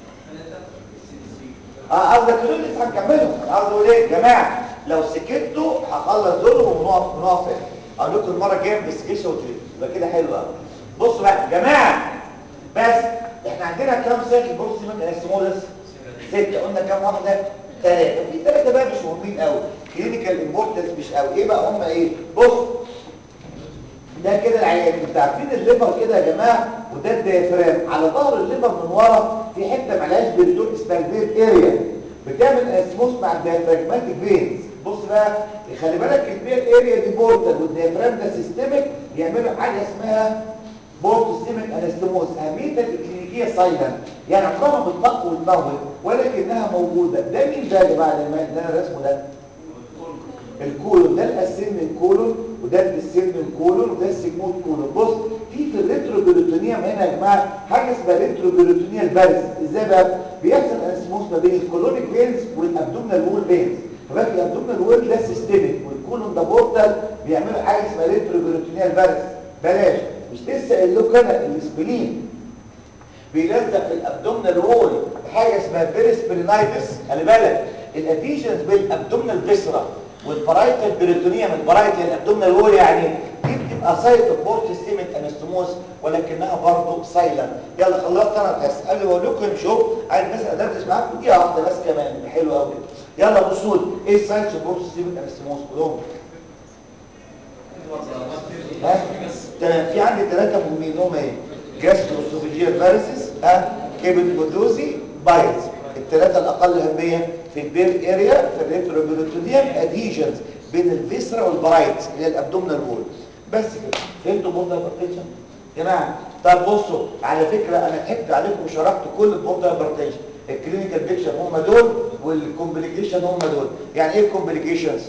اه قصدك دول لسه هنكملهم قصدي اقول ايه يا جماعه لو سكتوا هخلص دول ونقف ونقف هنا اقول لكم المره الجايه انفستيجيشن وتريد يبقى كده حلو قوي بصوا بقى يا جماعه بس احنا عندنا كام ساكن بص من الاسمولس ستة قلنا كام واحده ثلاثة في ثلاثة بقى مش مهمين قوي كلينيكال امبورتنس مش قوي ايه بقى هم ايه بص ده كده العيان انتوا عارفين الليفر كده يا جماعه وده الديافرام على ظهر الليفر من ورا في حته ملهاش بنتون اسمها البير اريا بتعمل اسموس مع الديافراجماتيك فينز بص بقى خلي بالك البير اريا دي بورتال والديافرام ده سيستميك بيعملوا حاجه اسمها بورتو سيستميك انستموس اهميتها الكلينيكيه سايلنت يعني عمرها ما بتطق وتموت ولكنها موجوده ده مين ده يا جماعه اللي انا رسمه ده الكولون ده الاسن الكولون وده السن الكولون وده السجموت كولون بص في في الريتروبيروتونيوم هنا يا جماعه حاجه اسمها ريتروبيروتونيال بارز ازاي بقى بيحصل انسموس ما بين الكولونيك فينز والابدومينال وول فينز فبقى الابدومينال وول ده سيستميك والكولون ده بورتال بيعملوا حاجه اسمها ريتروبيروتونيال بارز بلاش مش لسه قايل لكم انا الاسبلين بيلزق في الابدومينال وول بحاجه اسمها بيرسبرينايتس خلي بالك الاديشنز بالابدومينال فيسرا والبرايتال بيريتونيوم البرايتال الابدومينال وول يعني دي بتبقى سايت بورت سيستم انستموس ولكنها برضه سايلنت يلا خلصت انا الحصه قبل ما اقول لكم شوف عايز بس ادردش معاكم دقيقه واحده بس كمان حلو قوي يلا بصوا لي ايه السايت بورت سيستم انستموس قولهم ها تمام في عندي ثلاثه مهمين هم ايه جاستروسوفيجيال فيروسز ها كيبل بودوزي بايتس الثلاثه الاقل اهميه في البير اريا في الريتروبيروتونيوم اديشنز بين الفيسرا والبرايتس اللي هي الابدومينال وول بس كده فهمتوا بورد هايبرتنشن جماعه طب بصوا على فكره انا ضحكت عليكم وشرحت كل البورد هايبرتنشن الكلينيكال بيكشر هم دول والكومبليكيشن هم دول يعني ايه الكومبليكيشنز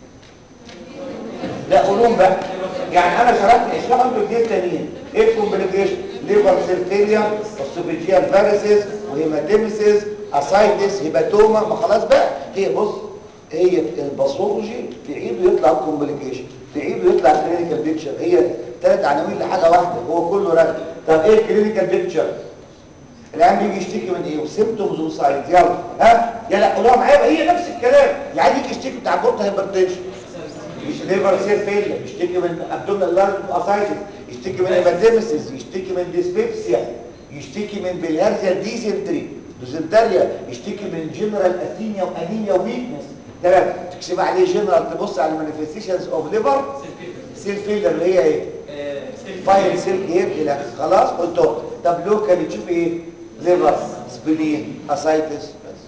لا قولهم بقى يعني انا شرحت اشرحوا انتوا الاثنين تانيين ايه الكومبليكيشن ليفر سيرفيليا اوسوفيجيال فيروسز وهيماتيمسيس اسايتس هيباتوما ما خلاص بقى هي بص هي الباثولوجي تعيده يطلع الكومبليكيشن تعيده يطلع الكلينيكال بيكتشر هي ثلاث عناوين لحاجه واحده هو كله رد طب ايه الكلينيكال بيكتشر العيان بيجي يشتكي من ايه وسيمتومز وساينز يلا ها يلا قولوها معايا هي نفس الكلام يعني يجي يشتكي بتاع بورتا هايبرتنشن مش ليفر سيل فيلير يشتكي من ابدومينال لارج اسايتس يشتكي من هيباتيمسيس يشتكي من ديسبيبسيا يشتكي من بلهارزيا ديسنتري دوزنتاريا يشتكي من جنرال اثينيا وانيميا وويكنس تمام تكشف عليه جنرال تبص على مانيفستيشنز اوف ليفر سيل فيلير اللي هي ايه فايل سيل جير الى خلاص قلت طب لوكال تشوف ايه ليفر سبلين اسايتس بس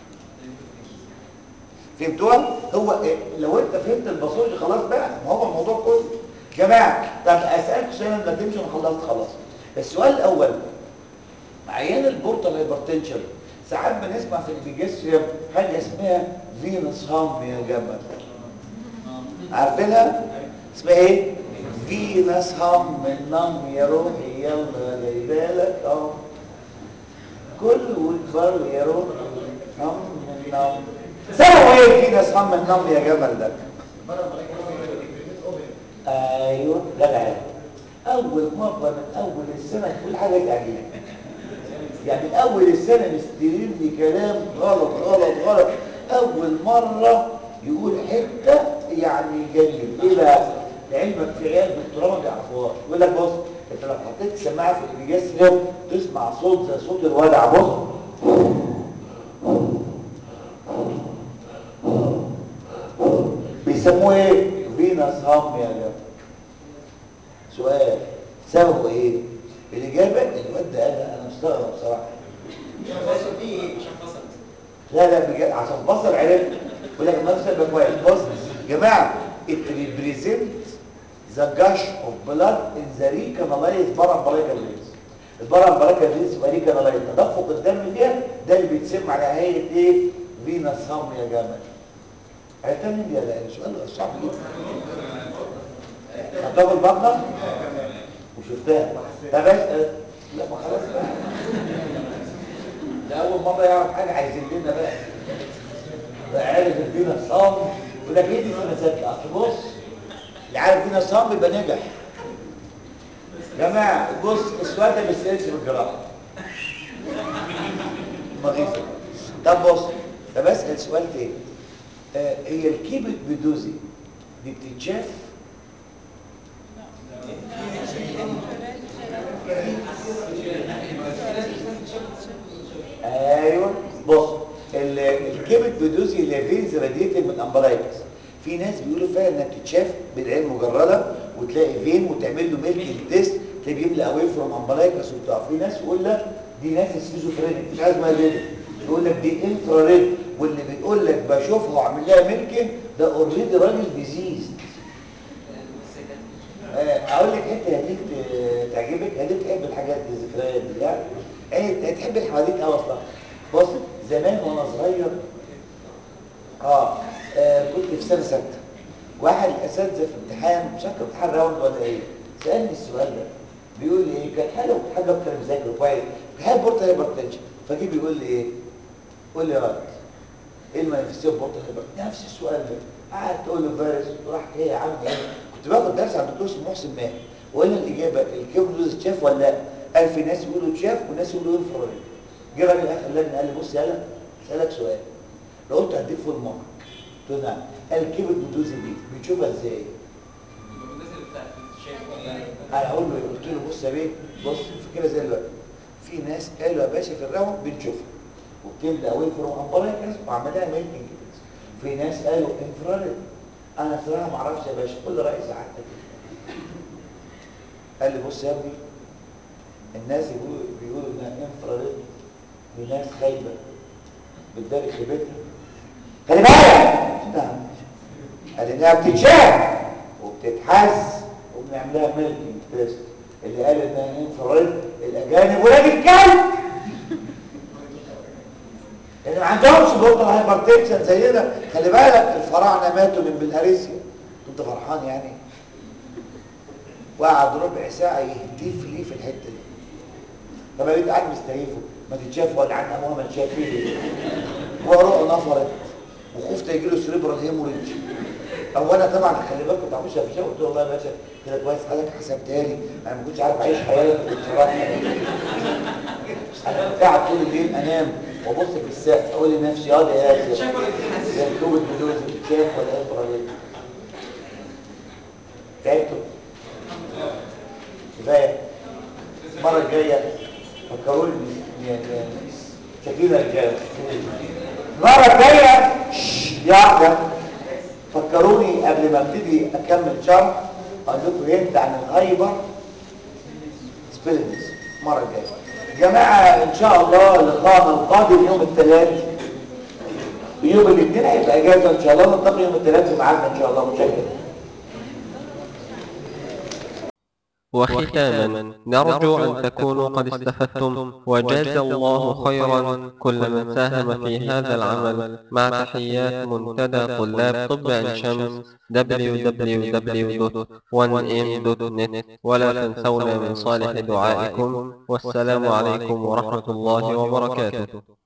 فهمتوها هو إيه؟ لو انت فهمت الباثولوجي خلاص بقى ما هو الموضوع كله جماعه طب اسالك سؤال ما تمشي انا خلصت خلاص السؤال الاول عيان البورتال هايبرتنشن ساعات بنسمع في البيجستريم حاجه اسمها فينوس هام يا جماعه عارفينها اسمها ايه فينوس هام من نم يا روحي يلا جايبالك اه كل وكبر يا روحي هم من نم سببه ايه فينوس هام من نم يا جمل ده ايوه جدع اول مره من اول السنه تقول حاجه تعجبك يعني من اول السنه مستلم لي كلام غلط غلط غلط اول مره يقول حته يعني جميل ايه بقى لعلمك في عيال دكتوراه ما بيعرفوهاش يقول لك بص انت لو حطيت سماعه في البيجاس تسمع صوت زي صوت الودع بص بيسموه ايه فينوس هام يا جماعه سؤال سببه ايه الاجابه الواد ده قالها انا مستغرب بصراحه لا لا بجد عشان بصل عرفت يقول لك الناس يبقى كويس بص يا جماعه it represents the gush of blood in the recanalized parambilical veins البارامبلايكال فينس يبقى ريكانالايز تدفق الدم فيها ده اللي بيتسمى على هيئه ايه فينس هام يا جمال عرفتها منين يا لا سؤال صعب جدا حطها في البطنه وشفتها طب اسال لا ما خلاص بقى ده اول مره يعرف حاجه عايزين لنا بقى ده عارف الدين الصام يقول لك ايه دي سنه اصل بص اللي عارف دين الصام يبقى نجح جماعه بص السؤال ده ما بيسالش في الجراحه مغيثه طب بص طب اسال سؤال تاني آه هي الكيبت بدوزي دي بتتشاف ايوه بص الكبد بدوزي اللي فينز راديتد من امبرايكس في ناس بيقولوا فيها انها بتتشاف بالعين مجرده وتلاقي فين وتعمل له ميلك تيست تلاقيه بيملى اواي فروم امبرايكس وبتاع في ناس يقول لك دي ناس سكيزوفرينيك مش عايز ما دي يقول لك دي انفراريد واللي بيقول لك بشوفها واعمل لها ميلكن ده اوريدي راجل ديزيز اقول لك حته هديك تعجبك هديك تحب الحاجات دي الذكريات دي يعني يعني تحب الحواديت قوي اصلا بص زمان وانا صغير آه, اه كنت في سنه سته واحد الاساتذه في امتحان مش فاكر امتحان راوند ولا ايه سالني السؤال ده بيقول لي ايه كان حاجه حاجه كان مذاكر كويس كان بورتا هايبرتنشن فجي بيقول لي ايه قول لي يا راجل ايه المانيفستيشن بورتا هايبرتنشن نفس السؤال ده قعدت تقول له فارس وراح ايه يا عم ايه كنت باخد درس عند الدكتور اسمه محسن ماهر وقلنا الاجابه الكيبل دوز اتشاف ولا لا قال في ناس يقولوا اتشاف وناس يقولوا انفراريد جه راجل اخر اللجنه قال لي بص يالا اسالك سؤال لو قلت هديك فول مارك قلت له نعم قال الكيبل دوز دي بتشوفها ازاي انا اقول له إيه؟ قلت له بص يا بيه بص في كده زي الوقت في ناس قالوا يا باشا في الراوند بنشوفها وبتبدا اواي فروم امبريكس وعملها ميلتنج في ناس قالوا انفراريد انا صراحه ما اعرفش يا باشا كل راي سعادتك قال لي بص يا ابني الناس بيقولوا بيقولوا انها انفراريد دي ناس خايبه بتداري خيبتها خلي بالك نعم قال انها بتتشاف وبتتحس وبنعملها ميلتنج تيست اللي قال انها انفراريد الاجانب ولاد الكلب لان ما عندهمش بطل هايبرتنشن زينا خلي بالك الفراعنه ماتوا من بالهارسيا كنت فرحان يعني وقعد ربع ساعه يهتف لي في الحته دي طب بقيت قاعد مستهيفه ما تتشاف ولا عن ابوها ما تشاف فيه وروحه نفرت وخفت يجي له سريبرال هيموريدج او انا طبعا خلي بالك كنت عموش في قلت له والله يا باشا كده كويس حضرتك حسبتها لي انا ما كنتش عارف اعيش حياتي كنت رايح انا كنت قاعد طول الليل انام وابص في السقف اقول لنفسي يا ده يا اخي ده الكوبد بدوز بتشاف ولا انفراريد تعبتوا كفايه المره الجايه فكروني يا يا شكينا الرجاله المره الجايه يا واحده فكروني قبل ما ابتدي اكمل شرح اقول لكم هنت عن الهايبر سبيلنس المره الجايه جماعه ان شاء الله لقاءنا القادم يوم الثلاث ويوم الاثنين هيبقى اجازه ان شاء الله نلتقي يوم الثلاث في ميعادنا ان شاء الله متشكر وختاما نرجو أن تكونوا قد استفدتم وجاز الله خيرا كل من ساهم في هذا العمل مع تحيات منتدى طلاب طب عين شمس www.1m.net ولا تنسونا من صالح دعائكم والسلام عليكم ورحمة الله وبركاته